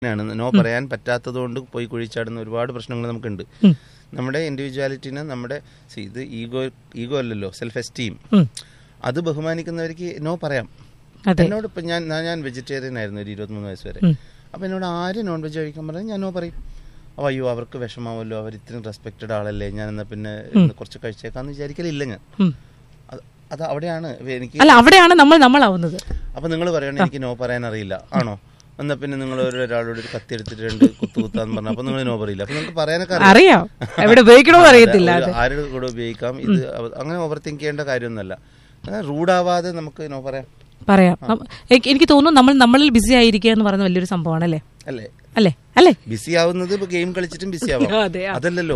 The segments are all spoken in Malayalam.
ആണ് നോ പറയാൻ പറ്റാത്തത് കൊണ്ട് പോയി കുഴിച്ചാടുന്ന ഒരുപാട് പ്രശ്നങ്ങൾ നമുക്കുണ്ട് നമ്മുടെ ഇൻഡിവിജ്വാലിറ്റിനെ നമ്മുടെ see, ഇത് ഈഗോ ഈഗോ അല്ലല്ലോ സെൽഫ് എസ്റ്റീം ഉം. അത് ബഹുമാനിക്കുന്നവർക്ക് നോ പറയാം അതെ എന്നോട് ഇപ്പം ഞാൻ ഞാൻ- ഞാൻ വെജിറ്റേറിയൻ ആയിരുന്നു ഒരു ഇരുപത്തിമൂന്ന് വയസ്സ് വരെ ഉം. അപ്പം എന്നോട് ആര് നോൺ വെജ് കഴിക്കാൻ പറഞ്ഞാൽ ഞാൻ നോ പറയും അപ്പോൾ അയ്യോ അവർക്ക് വിഷമാവല്ലോ അവർ ഇത്രയും റെസ്പെക്റ്റഡ് ആളല്ലേ ഞാൻ എന്നാൽ പിന്നെ ഇന്ന് കുറച്ച് കഴിച്ചേക്കാന്ന് വിചാരിക്കലില്ല ഞാൻ ഉം. അത് അത് അവിടെയാണ് എനിക്ക് അല്ല അവിടെയാണ് നമ്മൾ നമ്മളാവുന്നത് അപ്പൊ നിങ്ങൾ പറയണ എനിക്ക് നോ പറയാൻ അറിയില്ല ആണോ എന്നാ പിന്നെ നിങ്ങൾ ഒരാളോട് ഒരു കത്തി എടുത്തിട്ട് രണ്ട് കുത്തു കുത്താന്ന് പറഞ്ഞ അപ്പൊ നിങ്ങൾ നോ പറയില്ല അപ്പൊ നിങ്ങൾക്ക് പറയാനൊക്കെ അറിയാം. അറിയാം എവിടെ ഉപയോഗിക്കണോ അറിയത്തില്ല ഒരു അത് ആരുടെ കൂടെ ഉപയോഗിക്കാം ഇത് അവ- അങ്ങനെ ഓവർ തിങ്ക് ചെയ്യേണ്ട കാര്യമൊന്നുമല്ല റൂഡാവാതെ നമുക്ക് നോ പറയാം പറയാം നം- എനിക്ക് എനിക്ക് തോന്നുന്നു നമ്മൾ നമ്മളിൽ ബിസി ആയിരിക്കുക എന്ന് പറയുന്ന വലിയൊരു സംഭവമാണ് അല്ലേ അല്ലേ അല്ലേ അല്ലേ ബിസി ആവുന്നത് ഇപ്പൊ ഗെയിം കളിച്ചിട്ടും ബിസി ആവാം അതെ, ആ. അതല്ലല്ലോ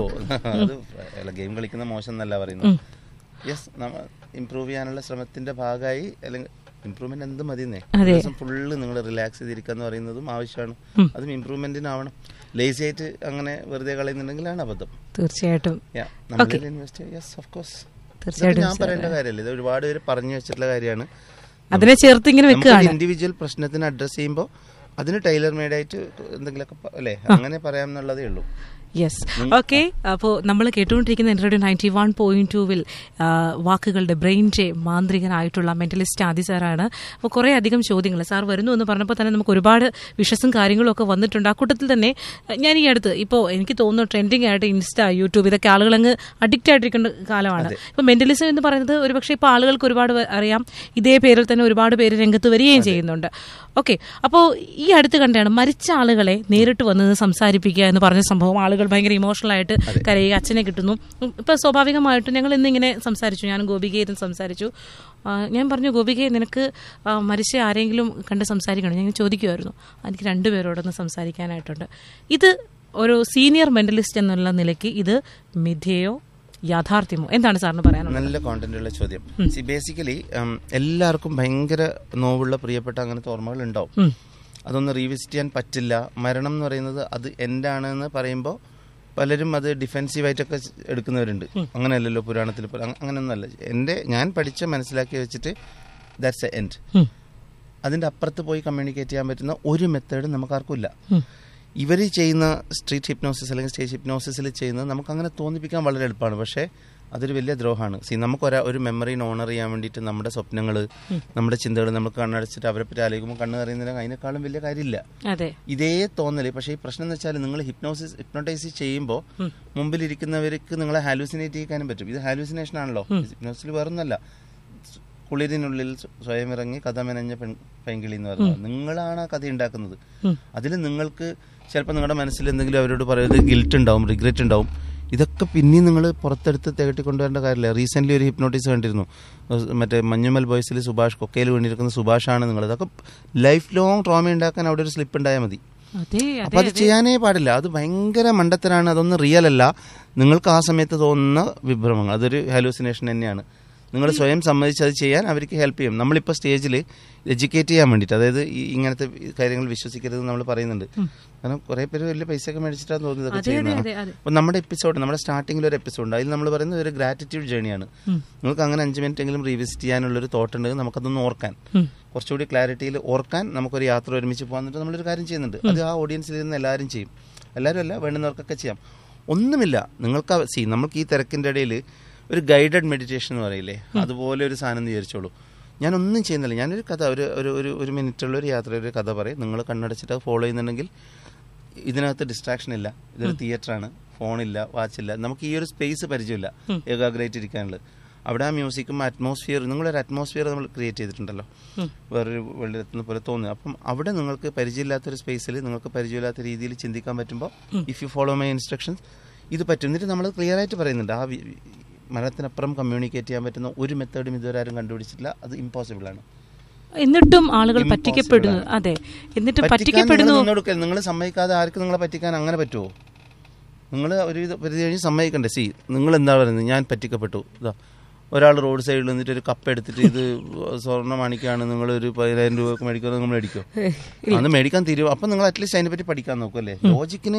അത് ഗെയിം കളിക്കുന്ന മോശം എന്നല്ല പറയുന്നത് യെസ് നമ്മ ഇമ്പ്രൂവ് ചെയ്യാനുള്ള ശ്രമത്തിന്റെ ഭാഗമായി അല്ലെങ്കിൽ ഇമ്പ്രൂവ്മെന്റ് എന്ത് മതിയെന്നേ അതെ. ദിവസം ഫുള്ള് നിങ്ങൾ റിലാക്സ് ചെയ്തിരിക്കുക എന്ന് പറയുന്നതും ആവശ്യമാണ് അതും ഇമ്പ്രൂവ്മെന്റിനാവണം ലേസി ആയിട്ട് അങ്ങനെ വെറുതെ കളയുന്നുണ്ടെങ്കിലാണ് അബദ്ധം തീർച്ചയായിട്ടും Yeah, നമ്മളിൽ ഇൻവെസ്റ്റ് യെസ് ഓഫ് കോഴ്സ് തീർച്ചയായിട്ടും ഞാൻ പറയേണ്ട കാര്യമല്ല ഇത് ഒരുപാട് പേര് പറഞ്ഞു വെച്ചിട്ടുള്ള കാര്യമാണ് അതിനെ ചേർത്ത് ഇങ്ങനെ വെക്കുകയാണ് ഇൻഡിവിജ്വൽ പ്രശ്നത്തിന് അഡ്രസ് ചെയ്യുമ്പോൾ അതിന് ടൈലർ മെയ്ഡ് ആയിട്ട് എന്തെങ്കിലുമൊക്കെ പ- അല്ലേ അങ്ങനെ പറയാമെന്നുള്ളതേ ഉള്ളൂ യെസ് ഓക്കെ അപ്പോൾ നമ്മൾ കേട്ടുകൊണ്ടിരിക്കുന്ന റേഡിയോ നയൻറ്റി വൺ പോയിന്റ് ടൂവിൽ വാക്കുകളുടെ ബ്രെയിൻ്റെ മാന്ത്രികനായിട്ടുള്ള മെന്റലിസ്റ്റ് ആദി സാറാണ് അപ്പോൾ കുറേ അധികം ചോദ്യങ്ങൾ സാർ വരുന്നു എന്ന് പറഞ്ഞപ്പോൾ തന്നെ നമുക്ക് ഒരുപാട് വിഷസും കാര്യങ്ങളും ഒക്കെ വന്നിട്ടുണ്ട് ആ കൂട്ടത്തിൽ തന്നെ അഹ് ഞാൻ ഈ അടുത്ത് ഇപ്പോൾ എനിക്ക് തോന്നുന്നു ട്രെൻഡിങ് ആയിട്ട് ഇൻസ്റ്റ യൂട്യൂബ് ഇതൊക്കെ ആളുകൾ അങ്ങ് അഡിക്റ്റ് ആയിട്ടിരിക്കേണ്ട കാലമാണ് ഇപ്പോൾ മെന്റലിസം എന്ന് പറയുന്നത് ഒരുപക്ഷെ ഇപ്പോൾ ആളുകൾക്ക് ഒരുപാട് വ- അറിയാം ഇതേ പേരിൽ തന്നെ ഒരുപാട് പേര് രംഗത്ത് വരികയും ചെയ്യുന്നുണ്ട് ഓക്കെ അപ്പോൾ ഈ അടുത്ത് കണ്ടാണ് മരിച്ച ആളുകളെ നേരിട്ട് വന്ന് സംസാരിപ്പിക്കുക എന്ന് പറഞ്ഞ സംഭവം ആളുകൾ ഭയങ്കര ഇമോഷണൽ ആയിട്ട് കരയുക അച്ഛനെ കിട്ടുന്നു ഉം, ഇപ്പൊ സ്വാഭാവികമായിട്ടും ഞങ്ങൾ ഇന്നിങ്ങനെ സംസാരിച്ചു ഞാൻ ഗോപികയായിരുന്നു സംസാരിച്ചു ആ, ഞാൻ പറഞ്ഞു ഗോപികയെ നിനക്ക് ആ, മരിച്ച ആരെങ്കിലും കണ്ട് സംസാരിക്കണം ഞാൻ ചോദിക്കുമായിരുന്നു എനിക്ക് രണ്ടുപേരോടൊന്ന് സംസാരിക്കാനായിട്ടുണ്ട് ഇത് ഒരു സീനിയർ മെന്റലിസ്റ്റ് എന്നുള്ള നിലയ്ക്ക് ഇത് മിഥ്യയോ യാഥാർത്ഥ്യമോ എന്താണ് സാറിന് പറയാനുള്ളത് നല്ല കോണ്ടന്റ് ഉള്ള ചോദ്യം സി ബേസിക്കലി എല്ലാവർക്കും ഭയങ്കര നോവുള്ള പ്രിയപ്പെട്ട അങ്ങനത്തെ ഓർമ്മകൾ ഉണ്ടാവും ഉം. അതൊന്ന് റീവിസിറ്റ് ചെയ്യാൻ പറ്റില്ല മരണം എന്ന് പറയുന്നത് അത് എൻ്റെ ആണെന്ന് പറയുമ്പോൾ പലരും അത് ഡിഫെൻസീവായിട്ടൊക്കെ എടുക്കുന്നവരുണ്ട് അങ്ങനെയല്ലല്ലോ പുരാണത്തിൽ പ- അങ്ങ- അങ്ങനെയൊന്നുമല്ല എൻ്റെ ഞാൻ പഠിച്ച മനസ്സിലാക്കി വെച്ചിട്ട് ദാറ്റ്സ് എ എൻഡ് ഉം. അതിൻ്റെ അപ്പുറത്ത് പോയി കമ്മ്യൂണിക്കേറ്റ് ചെയ്യാൻ പറ്റുന്ന ഒരു മെത്തേഡും നമുക്കാർക്കും ഇല്ല ഇവർ ചെയ്യുന്ന സ്ട്രീറ്റ് ഹിപ്നോസിസ് അല്ലെങ്കിൽ സ്റ്റേജ് ഹിപ്നോസിസിൽ ചെയ്യുന്നത് നമുക്ക് അങ്ങനെ തോന്നിപ്പിക്കാൻ വളരെ എളുപ്പമാണ് പക്ഷേ അതൊരു വലിയ ദ്രോഹമാണ് സി നമുക്ക് ഒരാ ഒരു മെമ്മറീനെ ഓണർ ചെയ്യാൻ വേണ്ടിയിട്ട് നമ്മുടെ സ്വപ്നങ്ങൾ നമ്മുടെ ചിന്തകൾ നമുക്ക് കണ്ണടച്ചിട്ട് അവരെ പറ്റി ആലോചിക്കുമ്പോൾ കണ്ണ് അറിയുന്നതിന് അതിനേക്കാളും വലിയ കാര്യമില്ല അതെ ഇതേ തോന്നല് പക്ഷേ ഈ പ്രശ്നം എന്ന് വെച്ചാൽ നിങ്ങൾ ഹിപ്നോസിസ് ഹിപ്നോട്ടൈസ് ചെയ്യുമ്പോൾ മുമ്പിലിരിക്കുന്നവർക്ക് നിങ്ങളെ ഹാലൂസിനേറ്റ് ചെയ്യാനും പറ്റും ഇത് ഹാലൂസിനേഷൻ ആണല്ലോ ഹിപ്നോസിൽ വേറൊന്നല്ല കുളിരിനുള്ളിൽ സ്വയം ഇറങ്ങി കഥ മെനഞ്ഞ പെൺ പെൺകിളി എന്ന് പറയുന്നത് നിങ്ങളാണ് ആ കഥ ഉണ്ടാക്കുന്നത് അതിൽ നിങ്ങൾക്ക് ചിലപ്പോൾ നിങ്ങളുടെ മനസ്സിൽ എന്തെങ്കിലും അവരോട് പറയുന്നത് ഗിൽറ്റ് ഉണ്ടാവും റിഗ്രറ്റ് ഉണ്ടാവും ഇതൊക്കെ പിന്നെയും നിങ്ങൾ പുറത്തെടുത്ത് തികട്ടി കൊണ്ടുവരേണ്ട കാര്യമില്ല റീസെന്റ് ഒരു ഹിപ്നോട്ടിസ് കണ്ടിരുന്നു ഏഹ് മറ്റേ മഞ്ഞുമൽ ബോയ്സിൽ സുഭാഷ് കൊക്കയിൽ വീണിരിക്കുന്ന സുഭാഷാണ് നിങ്ങൾ ഇതൊക്കെ ലൈഫ് ലോങ് ട്രോമ ഉണ്ടാക്കാൻ അവിടെ ഒരു സ്ലിപ്പ് ഉണ്ടായാൽ മതി അതെ അപ്പൊ അത് ചെയ്യാനേ പാടില്ല അത് ഭയങ്കര മണ്ടത്തരാണ് അതൊന്നും റിയൽ അല്ല നിങ്ങൾക്ക് ആ സമയത്ത് തോന്നുന്ന വിഭ്രമങ്ങൾ അതൊരു ഹാലൂസിനേഷൻ തന്നെയാണ് നിങ്ങൾ സ്വയം സമ്മതിച്ച് അത് ചെയ്യാൻ അവർക്ക് ഹെൽപ്പ് ചെയ്യും നമ്മളിപ്പോൾ സ്റ്റേജിൽ എഡ്യൂക്കേറ്റ് ചെയ്യാൻ വേണ്ടിയിട്ട് അതായത് ഈ ഇങ്ങനത്തെ കാര്യങ്ങൾ വിശ്വസിക്കരുത് നമ്മൾ പറയുന്നുണ്ട് കാരണം കുറേ പേര് വലിയ പൈസയൊക്കെ മേടിച്ചിട്ടാണ് തോന്നുന്നത് ഇതൊക്കെ അതെ അതെ ചെയ്യുന്നത് അതെ അതെ അപ്പോൾ നമ്മുടെ എപ്പിസോഡ് നമ്മുടെ സ്റ്റാർട്ടിങ്ങിൽ ഒരു എപ്പിസോഡ് ഉണ്ട് അതിൽ നമ്മൾ പറയുന്നത് ഒരു ഗ്രാറ്റിറ്റ്യൂഡ് ജേണിയാണ് നിങ്ങൾക്ക് അങ്ങനെ അഞ്ച് മിനിറ്റ് എങ്കിലും റീവിസിറ്റ് ചെയ്യാനുള്ള ഒരു തോട്ട് ഉണ്ടെങ്കിൽ നമുക്കതൊന്ന് ഓർക്കാൻ ഉം. കുറച്ചുകൂടി ക്ലാരിറ്റിയിൽ ഓർക്കാൻ നമുക്കൊരു യാത്ര ഒരുമിച്ച് പോകാൻ എന്നിട്ട് നമ്മളൊരു കാര്യം ചെയ്യുന്നുണ്ട് അത് ആ ഓഡിയൻസിൽ ഇരുന്ന് എല്ലാവരും ചെയ്യും എല്ലാവരും അല്ല വേണ്ടുന്നവർക്കൊക്കെ ചെയ്യാം ഒന്നുമില്ല നിങ്ങൾക്ക് സി നമുക്ക് ഈ തിരക്കിൻ്റെ ഇടയിൽ ഒരു ഗൈഡഡ് മെഡിറ്റേഷൻ എന്ന് പറയില്ലേ അതുപോലെ ഒരു സാധനം വിചാരിച്ചോളൂ ഞാൻ ഒന്നും ചെയ്യുന്നില്ല ഞാനൊരു കഥ ഒരു ഒരു ഒരു ഒരു മിനിറ്റുള്ള ഒരു യാത്ര ഒരു കഥ പറയും നിങ്ങൾ കണ്ണടച്ചിട്ട് അത് ഫോളോ ചെയ്യുന്നുണ്ടെങ്കിൽ ഇതിനകത്ത് ഡിസ്ട്രാക്ഷൻ ഇല്ല ഇതൊരു തിയേറ്ററാണ് ഫോണില്ല വാച്ചില്ല നമുക്ക് ഈ ഒരു സ്പേസ് പരിചയമില്ല ഏകാഗ്രമായിട്ട് ഇരിക്കാനുള്ളത് അവിടെ ആ മ്യൂസിക്കും അറ്റ്മോസ്ഫിയർ നിങ്ങളൊരു അറ്റ്മോസ്ഫിയർ നമ്മൾ ക്രിയേറ്റ് ചെയ്തിട്ടുണ്ടല്ലോ വേറൊരു വെള്ളത്തിന് പോലെ തോന്നുന്നു അപ്പം അവിടെ നിങ്ങൾക്ക് പരിചയമില്ലാത്തൊരു സ്പേസിൽ നിങ്ങൾക്ക് പരിചയമില്ലാത്ത രീതിയിൽ ചിന്തിക്കാൻ പറ്റുമ്പോൾ if you follow my instructions ഇത് പറ്റും എന്നിട്ട് നമ്മൾ ക്ലിയർ ആയിട്ട് പറയുന്നുണ്ട് ആ വി- വി- മരണത്തിനപ്പുറം കമ്മ്യൂണിക്കേറ്റ് ചെയ്യാൻ പറ്റുന്ന ഒരു മെത്തേഡും ഇതുവരെ ആരും കണ്ടുപിടിച്ചിട്ടില്ല അത് ഇമ്പോസിബിൾ ആണ് എന്നിട്ടും ആളുകൾ Impossible പറ്റിക്കപ്പെടുന്നു ആണ്. അതെ എന്നിട്ട് പറ്റിക്കാൻ പറ്റിക്കപ്പെടുന്നു നിങ്ങൾ നിന്നോടുക്കരുത്. നിങ്ങൾ സമ്മതിക്കാതെ ആർക്കും നിങ്ങളെ പറ്റിക്കാൻ അങ്ങനെ പറ്റുമോ നിങ്ങൾ ഒരു ഇത് പരിധി കഴിഞ്ഞ് സമ്മതിക്കണ്ടേ സി നിങ്ങൾ എന്താ പറയുന്നത് ഞാൻ പറ്റിക്കപ്പെട്ടു ഇതാ ഒരാൾ റോഡ് സൈഡിൽ നിന്നിട്ട് ഒരു കപ്പ് എടുത്തിട്ട് ഇത് സ്വർണ്ണ മാണിക്കാണ് നിങ്ങൾ ഒരു പതിനായിരം രൂപ മേടിക്കുമോ നിങ്ങൾ മേടിക്കോ അന്ന് മേടിക്കാൻ തീരുമോ അപ്പം നിങ്ങൾ അറ്റ്ലീസ്റ്റ് അതിനെ പറ്റി പഠിക്കാൻ നോക്കും അല്ലേ ലോജിക്കിന്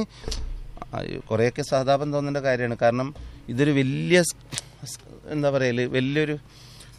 കുറേയൊക്കെ സഹതാപം തോന്നേണ്ട കാര്യമാണ് കാരണം ഇതൊരു വലിയ സ്- സ്- എന്താ പറയല് വലിയൊരു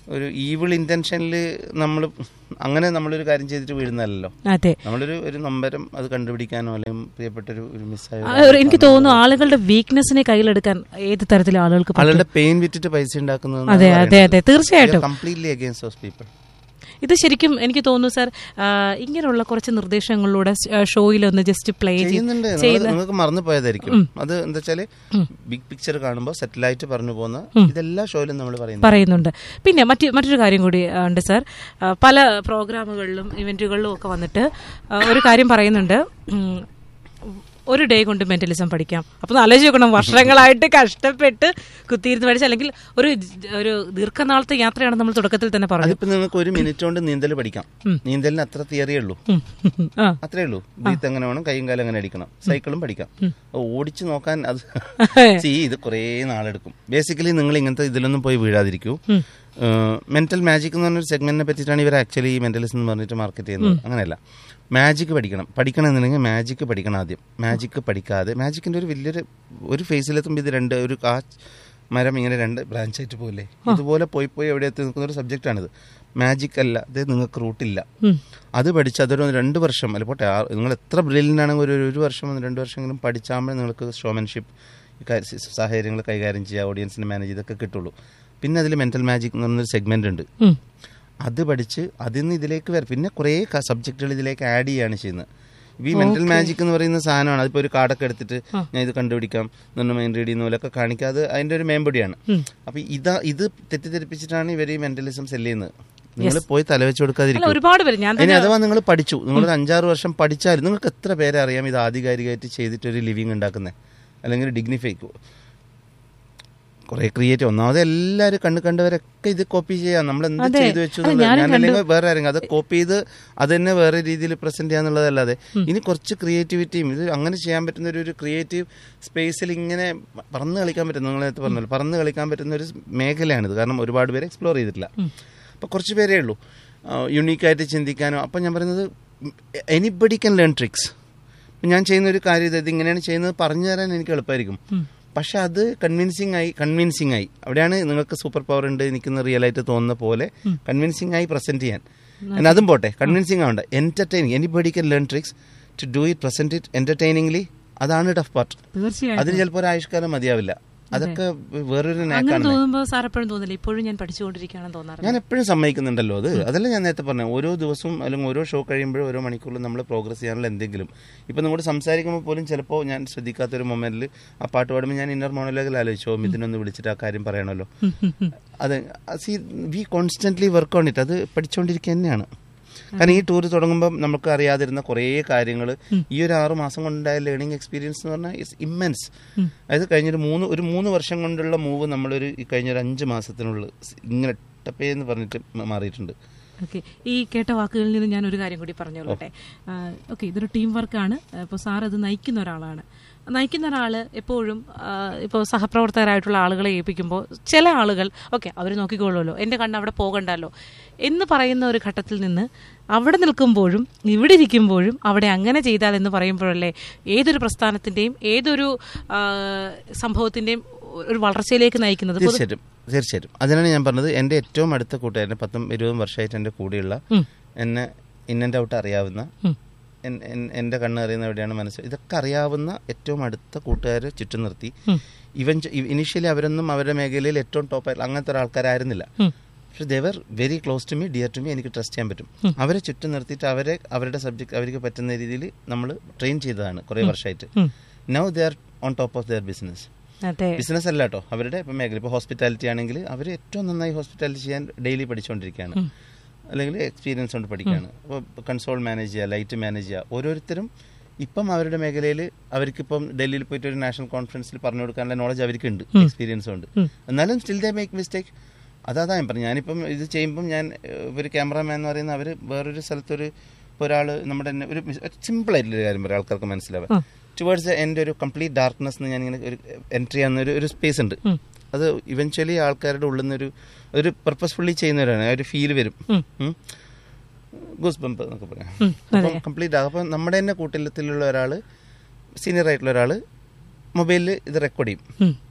ഒരു ഈവിൾ ഇന്റൻഷനിൽ നമ്മൾ അങ്ങനെ നമ്മളൊരു കാര്യം ചെയ്തിട്ട് വീഴുന്നതല്ലോ അതെ നമ്മളൊരു ഒരു നമ്പരം അത് കണ്ടുപിടിക്കാനോ അല്ലെങ്കിൽ പ്രിയപ്പെട്ടൊരു ഒരു മിസ്സായ ആ, ഒരു- എനിക്ക് തോന്നുന്നു ആളുകളുടെ വീക്ക്നെസ്സിനെ കയ്യിലെടുക്കാൻ ഏത് തരത്തിലെ ആളുകൾക്ക് പറ്റും ആളുടെ പെയിൻ വിറ്റിട്ട് പൈസ ഉണ്ടാക്കുന്നത് അതെ അതെ അതെ തീർച്ചയായിട്ടും കംപ്ലീറ്റ്ലി അഗേൻസ്റ്റ് ദോസ് പീപ്പിൾ ഇത് ശരിക്കും എനിക്ക് തോന്നുന്നു സാർ ആ, ഇങ്ങനെയുള്ള കുറച്ച് നിർദ്ദേശങ്ങളിലൂടെ ഷോയിൽ ഒന്ന് ജസ്റ്റ് പ്ലേ ചെയ്യുന്നുണ്ട് നിങ്ങള് നിങ്ങൾക്ക് മറന്നു പോയതായിരിക്കും അത് എന്താ വെച്ചാല് ബിഗ് പിക്ചർ കാണുമ്പോൾ സെറ്റലൈറ്റ് പറഞ്ഞു പോകുന്ന ഇതെല്ലാ ഷോയിലും നമ്മൾ പറയുന്നത് പറയുന്നുണ്ട് പിന്നെ മറ്റ് മറ്റൊരു കാര്യം കൂടി ആ, ഉണ്ട് സാർ ആ, പല പ്രോഗ്രാമുകളിലും ഇവന്റുകളിലും ഒക്കെ വന്നിട്ട് ആ, ഒരു കാര്യം പറയുന്നുണ്ട് ഉം, ഒരു ഡേ കൊണ്ട് മെന്റലിസം പഠിക്കാം അപ്പൊ ആലോചിച്ച് നോക്കണം വർഷങ്ങളായിട്ട് കഷ്ടപ്പെട്ട് കുത്തിയിരുന്ന് പഠിച്ച അല്ലെങ്കിൽ ഒരു ജ- ഒരു ദീർഘനാളത്തെ യാത്രയാണ് നമ്മൾ തുടക്കത്തിൽ തന്നെ പറഞ്ഞത് അതിപ്പോ നിങ്ങൾക്ക് ഒരു മിനിറ്റ് കൊണ്ട് നീന്തൽ പഠിക്കാം നീന്തലിന് അത്ര തിയറിയേ ഉള്ളൂ ഉം. ആ അത്രേ ഉള്ളൂ ബ്രീത്ത് എങ്ങനെ വേണം കൈയും കാലം എങ്ങനെ അടിക്കണം സൈക്കിളും പഠിക്കാം അത് ഓടിച്ചു നോക്കാൻ അത് See, ഇത് കുറേ നാളെടുക്കും ബേസിക്കലി നിങ്ങൾ ഇങ്ങനത്തെ ഇതിലൊന്നും പോയി വീഴാതിരിക്കൂ മെന്റൽ മാജിക് എന്ന് പറഞ്ഞൊരു സെഗ്മെന്റിനെ പറ്റിയിട്ടാണ് ഇവർ ആക്ച്വലി മെന്റലിസം എന്ന് പറഞ്ഞിട്ട് മാർക്കറ്റ് ചെയ്യുന്നത് അങ്ങനെയല്ല മാജിക് പഠിക്കണം പഠിക്കണം എന്നുണ്ടെങ്കിൽ മാജിക് പഠിക്കണം ആദ്യം മാജിക് പഠിക്കാതെ മാജിക്കിന്റെ ഒരു വലിയൊരു ഒരു ഫേസിലെത്തുമ്പോൾ ഇത് രണ്ട് ഒരു ആ മരം ഇങ്ങനെ രണ്ട് ബ്രാഞ്ച് ആയിട്ട് പോലെ ഇതുപോലെ പോയി പോയി എവിടെ എത്തി നിൽക്കുന്ന ഒരു സബ്ജക്റ്റാണിത് മാജിക് അല്ല ഇത് നിങ്ങൾക്ക് റൂട്ടില്ല അത് പഠിച്ച് അതൊരു രണ്ട് വർഷം അല്ല പോട്ടെ ആ- നിങ്ങൾ എത്ര ബ്രില്യൻ്റ് ആണെങ്കിൽ ഒരു ഒരു വർഷം രണ്ട് വർഷമെങ്കിലും പഠിച്ചാകുമ്പോൾ നിങ്ങൾക്ക് ഷോമൻഷിപ്പ് സാഹചര്യങ്ങൾ കൈകാര്യം ചെയ്യുക ഓഡിയൻസിനെ മാനേജ് ഇതൊക്കെ കിട്ടുള്ളൂ പിന്നെ അതിൽ മെന്റൽ മാജിക് എന്ന് പറഞ്ഞൊരു സെഗ്മെന്റ് ഉണ്ട് ഉം. അത് പഠിച്ച് അതിൽ നിന്ന് ഇതിലേക്ക് വരും പിന്നെ കുറേ സബ്ജക്റ്റുകൾ ഇതിലേക്ക് ആഡ് ചെയ്യുകയാണ് ചെയ്യുന്നത് ഈ മെന്റൽ മാജിക് എന്ന് പറയുന്ന സാധനമാണ് അതിപ്പോൾ ഒരു കാർഡൊക്കെ എടുത്തിട്ട് ഞാൻ ഇത് കണ്ടുപിടിക്കാം എന്ന് മൈൻഡ് റീഡ് ചെയ്യുന്ന പോലെയൊക്കെ കാണിക്കാതെ അതിന്റെ ഒരു മേമ്പൊടിയാണ് അപ്പൊ ഇതാ ഇത് തെറ്റിദ്ധരിപ്പിച്ചിട്ടാണ് ഇവർ ഈ മെന്റലിസം സെല് ചെയ്യുന്നത് നിങ്ങൾ പോയി തലവെച്ച് അല്ല കൊടുക്കാതിരിക്കും ഒരുപാട് പേര് ഞാൻ ഇനി അഥവാ നിങ്ങൾ പഠിച്ചു നിങ്ങളൊരു അഞ്ചാറ് വർഷം പഠിച്ചാലും നിങ്ങൾക്ക് എത്ര പേരെ അറിയാം ഇത് ആധികാരികമായിട്ട് ചെയ്തിട്ട് ഒരു ലിവിങ് ഉണ്ടാക്കുന്നത് അല്ലെങ്കിൽ ഡിഗ്നിഫൈ കുറെ ക്രിയേറ്റീവ് ഒന്നാമത് എല്ലാവരും കണ്ണ് കണ്ടവരൊക്കെ ഇത് കോപ്പി ചെയ്യാം നമ്മൾ എന്ത് അതെ. ചെയ്തു വെച്ചു അല്ല, എന്നുള്ളത്. ഞാനും ഞാൻ അല്ലെങ്കിൽ വേറെ ആരെങ്കിലും അത് കോപ്പി ചെയ്ത് അത് തന്നെ വേറെ രീതിയിൽ പ്രസന്റ് ചെയ്യാന്നുള്ളതല്ലാതെ ഇനി കുറച്ച് ക്രിയേറ്റിവിറ്റിയും ഇത് അങ്ങനെ ചെയ്യാൻ പറ്റുന്ന ഒരു- ഒരു ക്രിയേറ്റീവ് സ്പേസിൽ ഇങ്ങനെ പറന്ന് കളിക്കാൻ പറ്റുന്ന നിങ്ങൾ നേരത്തെ പറഞ്ഞല്ലോ പറന്ന് കളിക്കാൻ പറ്റുന്ന ഒരു മേഖലയാണിത് കാരണം ഒരുപാട് പേര് എക്സ്പ്ലോർ ചെയ്തിട്ടില്ല അപ്പോൾ കുറച്ച് പേരേ ഉള്ളൂ യുണീക്കായിട്ട് ചിന്തിക്കാനോ അപ്പം ഞാൻ പറയുന്നത് എനിബഡി ക്യാൻ ലേൺ ട്രിക്സ് ഞാൻ ചെയ്യുന്ന ഒരു കാര്യം ഇത് ഇങ്ങനെയാണ് ചെയ്യുന്നത് പറഞ്ഞു തരാൻ എനിക്ക് എളുപ്പമായിരിക്കും പക്ഷെ അത് കൺവിൻസിങ് ആയി കൺവിൻസിങ് ആയി അവിടെയാണ് നിങ്ങൾക്ക് സൂപ്പർ പവർ ഉണ്ട് എനിക്കെന്ന് റിയൽ ആയിട്ട് തോന്നുന്ന പോലെ കൺവിൻസിങ് ആയി പ്രസന്റ് ചെയ്യാൻ And അതും പോട്ടെ കൺവിൻസിങ് ആവണ്ട entertaining anybody can learn tricks to do it present it entertainingly അതാണ് ടഫ് പാർട്ട് തീർച്ചയായും അതിന് ചിലപ്പോൾ ഒരു ആയുഷ്കാലം മതിയാവില്ല അതൊക്കെ വേറൊരു അങ്ങനെ നാക്കാണ് തോന്നുമ്പോൾ സാർ എപ്പോഴും തോന്നില്ല ഇപ്പോഴും ഞാൻ പഠിച്ചുകൊണ്ടിരിക്കുകയാണെന്ന് തോന്നാറ് ഞാൻ എപ്പോഴും സമ്മതിക്കുന്നുണ്ടല്ലോ അത് അതല്ല ഞാൻ നേരത്തെ പറഞ്ഞു ഓരോ ദിവസവും അല്ലെങ്കിൽ ഓരോ ഷോ കഴിയുമ്പോഴും ഓരോ മണിക്കൂറിലും നമ്മൾ പ്രോഗ്രസ് ചെയ്യാനുള്ള എന്തെങ്കിലും ഇപ്പം നിങ്ങളോട് സംസാരിക്കുമ്പോൾ പോലും ചിലപ്പോൾ ഞാൻ ശ്രദ്ധിക്കാത്തൊരു മൊമെന്റിൽ ആ പാട്ട് പാടുമ്പോൾ ഞാൻ ഇന്നർ മോണോലോഗിൽ ആലോചിച്ചോ ഇതിനൊന്ന് വിളിച്ചിട്ട് ആ കാര്യം പറയണമല്ലോ അത് see we constantly work on it അത് പഠിച്ചുകൊണ്ടിരിക്കുക തന്നെയാണ് കാരണം ഈ ടൂർ തുടങ്ങുമ്പോൾ നമുക്ക് അറിയാതിരുന്ന കുറേ കാര്യങ്ങൾ ഈ ഒരു ആറ് മാസം കൊണ്ടുണ്ടായ ലേണിംഗ് എക്സ്പീരിയൻസ് എന്ന് പറഞ്ഞാൽ ഇറ്റ്സ് ഇമ്മൻസ് അതായത് കഴിഞ്ഞൊരു മൂന്ന് ഒരു മൂന്ന് വർഷം കൊണ്ടുള്ള മൂവ് നമ്മളൊരു ഈ കഴിഞ്ഞൊരു അഞ്ച് മാസത്തിനുള്ളിൽ ഇങ്ങനെ ടപ്പേ എന്ന് പറഞ്ഞിട്ട് മ- മാറിയിട്ടുണ്ട് ഓക്കെ ഈ കേട്ട വാക്കുകളിൽ നിന്ന് ഞാൻ ഒരു കാര്യം കൂടി പറഞ്ഞോളട്ടെ ഓക്കെ ഇതൊരു ടീം വർക്കാണ് ഇപ്പോൾ സാർ അത് നയിക്കുന്ന ഒരാളാണ് നയിക്കുന്ന ഒരാൾ എപ്പോഴും ഇപ്പോൾ സഹപ്രവർത്തകരായിട്ടുള്ള ആളുകളെ ഏൽപ്പിക്കുമ്പോൾ ചില ആളുകൾ ഓക്കെ അവർ നോക്കിക്കോളുമല്ലോ എൻ്റെ കണ്ണ് അവിടെ പോകണ്ടല്ലോ എന്ന് പറയുന്ന ഒരു ഘട്ടത്തിൽ നിന്ന് അവിടെ നിൽക്കുമ്പോഴും ഇവിടെ ഇരിക്കുമ്പോഴും അവിടെ അങ്ങനെ ചെയ്താൽ എന്ന് പറയുമ്പോഴല്ലേ ഏതൊരു പ്രസ്ഥാനത്തിൻ്റെയും ഏതൊരു ആ, സംഭവത്തിൻ്റെയും ഒരു വളർച്ചയിലേക്ക് നയിക്കുന്നത് പൊതു- തീർച്ചയായിട്ടും തീർച്ചയായിട്ടും അതിനാണ് ഞാൻ പറഞ്ഞത് എൻ്റെ ഏറ്റവും അടുത്ത കൂട്ടുകാരൻ പത്തും ഇരുപതും വർഷമായിട്ട് എൻ്റെ കൂടെയുള്ള ഉം. എന്നെ ഇൻ ആൻഡ് ഔട്ട് അറിയാവുന്ന ഉം. എൻ- എൻ- എൻ്റെ കണ്ണ് അറിയുന്ന എവിടെയാണ് മനസ്സ് ഇതൊക്കെ അറിയാവുന്ന ഏറ്റവും അടുത്ത കൂട്ടുകാരെ ചുറ്റും നിർത്തി ഉം. ഇവൻ ഇനിഷ്യലി അവരൊന്നും അവരുടെ മേഖലയിൽ ഏറ്റവും ടോപ്പ് അങ്ങനത്തെ ഒരു ആൾക്കാരായിരുന്നില്ല ഉം. പക്ഷെ they were very close to me dear to me എനിക്ക് ട്രസ്റ്റ് ചെയ്യാൻ പറ്റും അവരെ ചുറ്റും നിർത്തിയിട്ട് അവരെ അവരുടെ സബ്ജക്ട് അവർക്ക് പറ്റുന്ന രീതിയിൽ നമ്മൾ ട്രെയിൻ ചെയ്തതാണ് കുറേ വർഷമായിട്ട് ഉം. Now they are on top of their business അതെ ബിസിനസ് അല്ല കേട്ടോ അവരുടെ ഇപ്പം മേഖല ഇപ്പോൾ ഹോസ്പിറ്റാലിറ്റി ആണെങ്കിൽ അവർ ഏറ്റവും നന്നായി ഹോസ്പിറ്റാലിറ്റി ചെയ്യാൻ ഡെയിലി പഠിച്ചുകൊണ്ടിരിക്കുകയാണ് അല്ലെങ്കിൽ എക്സ്പീരിയൻസ് കൊണ്ട് പഠിക്കുകയാണ് അപ്പോൾ കൺസോൾ മാനേജ് ചെയ്യുക ലൈറ്റ് മാനേജ് ചെയ്യുക ഓരോരുത്തരും ഇപ്പം അവരുടെ മേഖലയിൽ അവർക്കിപ്പം ഡൽഹിയിൽ പോയിട്ട് ഒരു നാഷണൽ കോൺഫറൻസിൽ പറഞ്ഞു കൊടുക്കാനുള്ള നോളജ് അവർക്കുണ്ട് എക്സ്പീരിയൻസ് ഉണ്ട് എന്നാലും സ്റ്റിൽ ദേ മേക്ക് മിസ്റ്റേക്ക് അതാ ഞാൻ പറഞ്ഞു ഞാനിപ്പം ഇത് ചെയ്യുമ്പം ഞാൻ ഏഹ്, ഒരു ക്യാമറാമാൻ എന്ന് പറയുന്ന അവർ വേറൊരു സ്ഥലത്തൊരു ഇപ്പോൾ ഒരാൾ നമ്മുടെ തന്നെ ഒരു സിമ്പിൾ ആയിട്ടുള്ള കാര്യം പറയാം ആൾക്കാർക്ക് മനസ്സിലാവാൻ ടുവേർഡ്സ് എൻ്റെ ഒരു കംപ്ലീറ്റ് ഡാർക്ക്നെസ് എന്ന് ഞാനിങ്ങനെ ഒരു എൻട്രി ചെയ്യുന്ന ഒരു ഒരു സ്പേസ് ഉണ്ട് അത് ഇവൻച്വലി ആൾക്കാരുടെ ഉള്ളിൽ നിന്നൊരു ഒരു പർപ്പസ്ഫുള്ളി ചെയ്യുന്നവരാണ് ആ ഒരു ഫീൽ വരും ഗൂസ് ബംപ് എന്നൊക്കെ പറയാം അപ്പം കംപ്ലീറ്റ് ആകും അപ്പം നമ്മുടെ തന്നെ കൂട്ടത്തിലുള്ള ഒരാൾ സീനിയർ ആയിട്ടുള്ള ഒരാൾ മൊബൈലിൽ ഇത് റെക്കോർഡ് ചെയ്യും ഉം.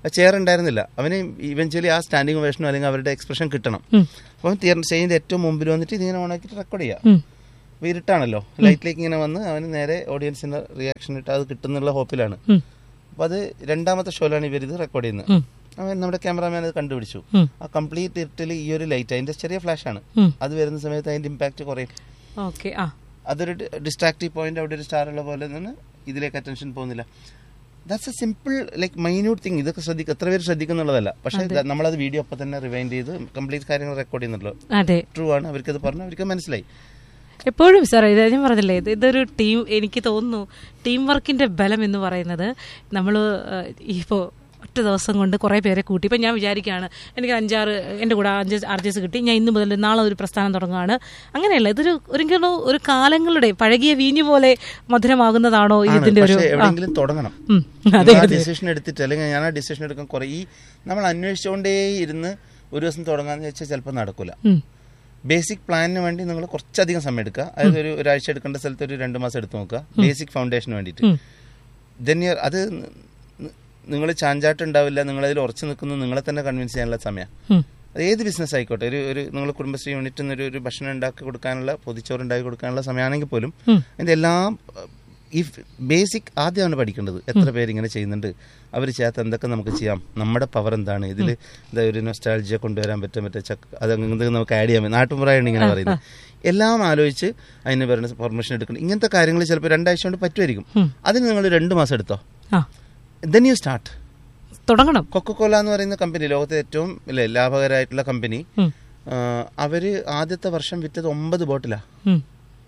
ചെയർ ഉണ്ടായിരുന്നില്ല അവന് ഇവൻച്വലി ആ സ്റ്റാൻഡിങ് വേഷനോ അല്ലെങ്കിൽ അവരുടെ എക്സ്പ്രഷൻ കിട്ടണം അപ്പോൾ അവൻ തിയേറ്റർ സ്റ്റേജിന്റെ ഏറ്റവും മുമ്പിൽ വന്നിട്ട് ഇതിങ്ങനെ ഓണാക്കിയിട്ട് റെക്കോർഡ് ചെയ്യാം ഉം. അപ്പോൾ ഇരുട്ടാണല്ലോ ലൈറ്റിലേക്ക് ഇങ്ങനെ വന്ന് അവന് നേരെ ഓഡിയൻസിന്റെ റിയാക്ഷൻ ഇട്ട് അത് കിട്ടുന്നുള്ള ഹോപ്പിലാണ് ഉം. അപ്പോൾ അത് രണ്ടാമത്തെ ഷോയിലാണ് ഇവർ ഇത് റെക്കോർഡ് ചെയ്യുന്നത് ഉം. അവൻ നമ്മുടെ ക്യാമറാമാൻ അത് കണ്ടുപിടിച്ചു ഉം. ആ കംപ്ലീറ്റ് ഇരുട്ടിൽ ഈ ഒരു ലൈറ്റ് അതിന്റെ ചെറിയ ഫ്ലാഷ് ആണ് ഉം. അത് വരുന്ന സമയത്ത് അതിന്റെ ഇമ്പാക്ട് കുറയും ഓക്കെ ആ അതൊരു ഡിസ്ട്രാക്റ്റീവ് പോയിന്റ് അവിടെ ഒരു സ്റ്റാർ ഉള്ള പോലെ തന്നെ ഇതിലേക്ക് അറ്റൻഷൻ പോകുന്നില്ല that's a simple like minute thing ഇതൊക്കെ ശ്രദ്ധിക്കുക എത്ര പേര് ശ്രദ്ധിക്കുന്നുള്ളതല്ല പക്ഷേ ദ- നമ്മളത് വീഡിയോ അപ്പം തന്നെ റിവൈൻഡ് ചെയ്ത് കംപ്ലീറ്റ് കാര്യങ്ങൾ റെക്കോർഡ് ചെയ്യുന്നുണ്ടല്ലോ അതെ ട്രൂ ആണ് അവർക്കത് പറഞ്ഞു അവർക്ക് മനസ്സിലായി എപ്പോഴും സാർ ഇത് ഞാൻ പറഞ്ഞില്ലേ ഇത് ഇതൊരു ടീം എനിക്ക് തോന്നുന്നു ടീം വർക്കിന്റെ ബലം എന്ന് പറയുന്നത് നമ്മൾ ഇപ്പോൾ ഒറ്റ ദിവസം കൊണ്ട് കുറേ പേരെ കൂട്ടി ഇപ്പം ഞാൻ വിചാരിക്കുകയാണ് എനിക്ക് അഞ്ചാറ് എൻ്റെ കൂടെ അഞ്ച് ആർജസ് കിട്ടി ഞാൻ ഇന്ന് മുതൽ നാളെ ഒരു പ്രസ്ഥാനം തുടങ്ങുകയാണ് അങ്ങനെയല്ല ഇതൊരു ഒരിക്കലും ഒരു കാലങ്ങളുടെ പഴകിയ വീഞ്ഞു പോലെ മധുരമാകുന്നതാണോ ആണ്. ഇതിന്റെ ഒരു പക്ഷേ ആ. എവിടെയെങ്കിലും തുടങ്ങണം ഉം. നിങ്ങൾ അതെ ആ അതെ ഡിസിഷൻ എടുത്തിട്ട് അല്ലെങ്കിൽ ഞാൻ ആ ഡിസിഷൻ എടുക്കാൻ കുറേ ഈ നമ്മൾ അന്വേഷിച്ചുകൊണ്ടേ ഇരുന്ന് ഒരു ദിവസം തുടങ്ങാന്ന് വെച്ചാൽ ചിലപ്പോൾ നടക്കില്ല ഉം. ബേസിക് പ്ലാനിന് വേണ്ടി നിങ്ങൾ കുറച്ചധികം സമയം എടുക്കുക അതായത് ഒരു ഒരാഴ്ച എടുക്കേണ്ട സ്ഥലത്ത് ഒരു രണ്ട് മാസം എടുത്ത് നോക്കുക ബേസിക് ഫൗണ്ടേഷന് വേണ്ടിയിട്ട് ഉം. ദെൻ അത് നിങ്ങൾ ചാഞ്ചാട്ട് ഉണ്ടാവില്ല നിങ്ങളതിൽ ഉറച്ചു നിൽക്കുന്നത് നിങ്ങളെ തന്നെ കൺവിൻസ് ചെയ്യാനുള്ള സമയം ഉം. അത് ഏത് ബിസിനസ് ആയിക്കോട്ടെ ഒരു ഒരു നിങ്ങൾ കുടുംബശ്രീ യൂണിറ്റിൽ നിന്ന് ഒരു ഒരു ഭക്ഷണം ഉണ്ടാക്കി കൊടുക്കാനുള്ള പൊതിച്ചോറ് ഉണ്ടാക്കി കൊടുക്കാനുള്ള സമയമാണെങ്കിൽ പോലും ഉം. അതിൻ്റെ എല്ലാം ഈ ബേസിക് ആദ്യമാണ് പഠിക്കേണ്ടത് എത്ര പേര് ഇങ്ങനെ ചെയ്യുന്നുണ്ട് അവർ ചെയ്യാത്ത എന്തൊക്കെ നമുക്ക് ചെയ്യാം നമ്മുടെ പവർ എന്താണ് ഇതിൽ ഒരു നൊസ്റ്റാൾജിയ കൊണ്ടുവരാൻ പറ്റും മറ്റേ ചക്ക അത് അങ്ങനത്തെ നമുക്ക് ആഡ് ചെയ്യാൻ നാട്ടുമ്പുറായാണ് ഇങ്ങനെ പറയുന്നത് എല്ലാം ആലോചിച്ച് അതിന് പറയുന്ന പെർമിഷൻ എടുക്കണം ഇങ്ങനത്തെ കാര്യങ്ങൾ ചിലപ്പോൾ രണ്ടാഴ്ച കൊണ്ട് പറ്റുമായിരിക്കും ഉം. അതിന് നിങ്ങൾ രണ്ട് മാസം എടുത്തോ ആ ദെൻ യു സ്റ്റാർട്ട് തുടങ്ങണം കൊക്കക്കോല എന്ന് പറയുന്ന കമ്പനി ലോകത്തെ ഏറ്റവും അല്ലേ ലാഭകരമായിട്ടുള്ള കമ്പനി ഉം. അവര് ആദ്യത്തെ വർഷം വിറ്റത് ഒമ്പത് ബോട്ടിലാ ഉം.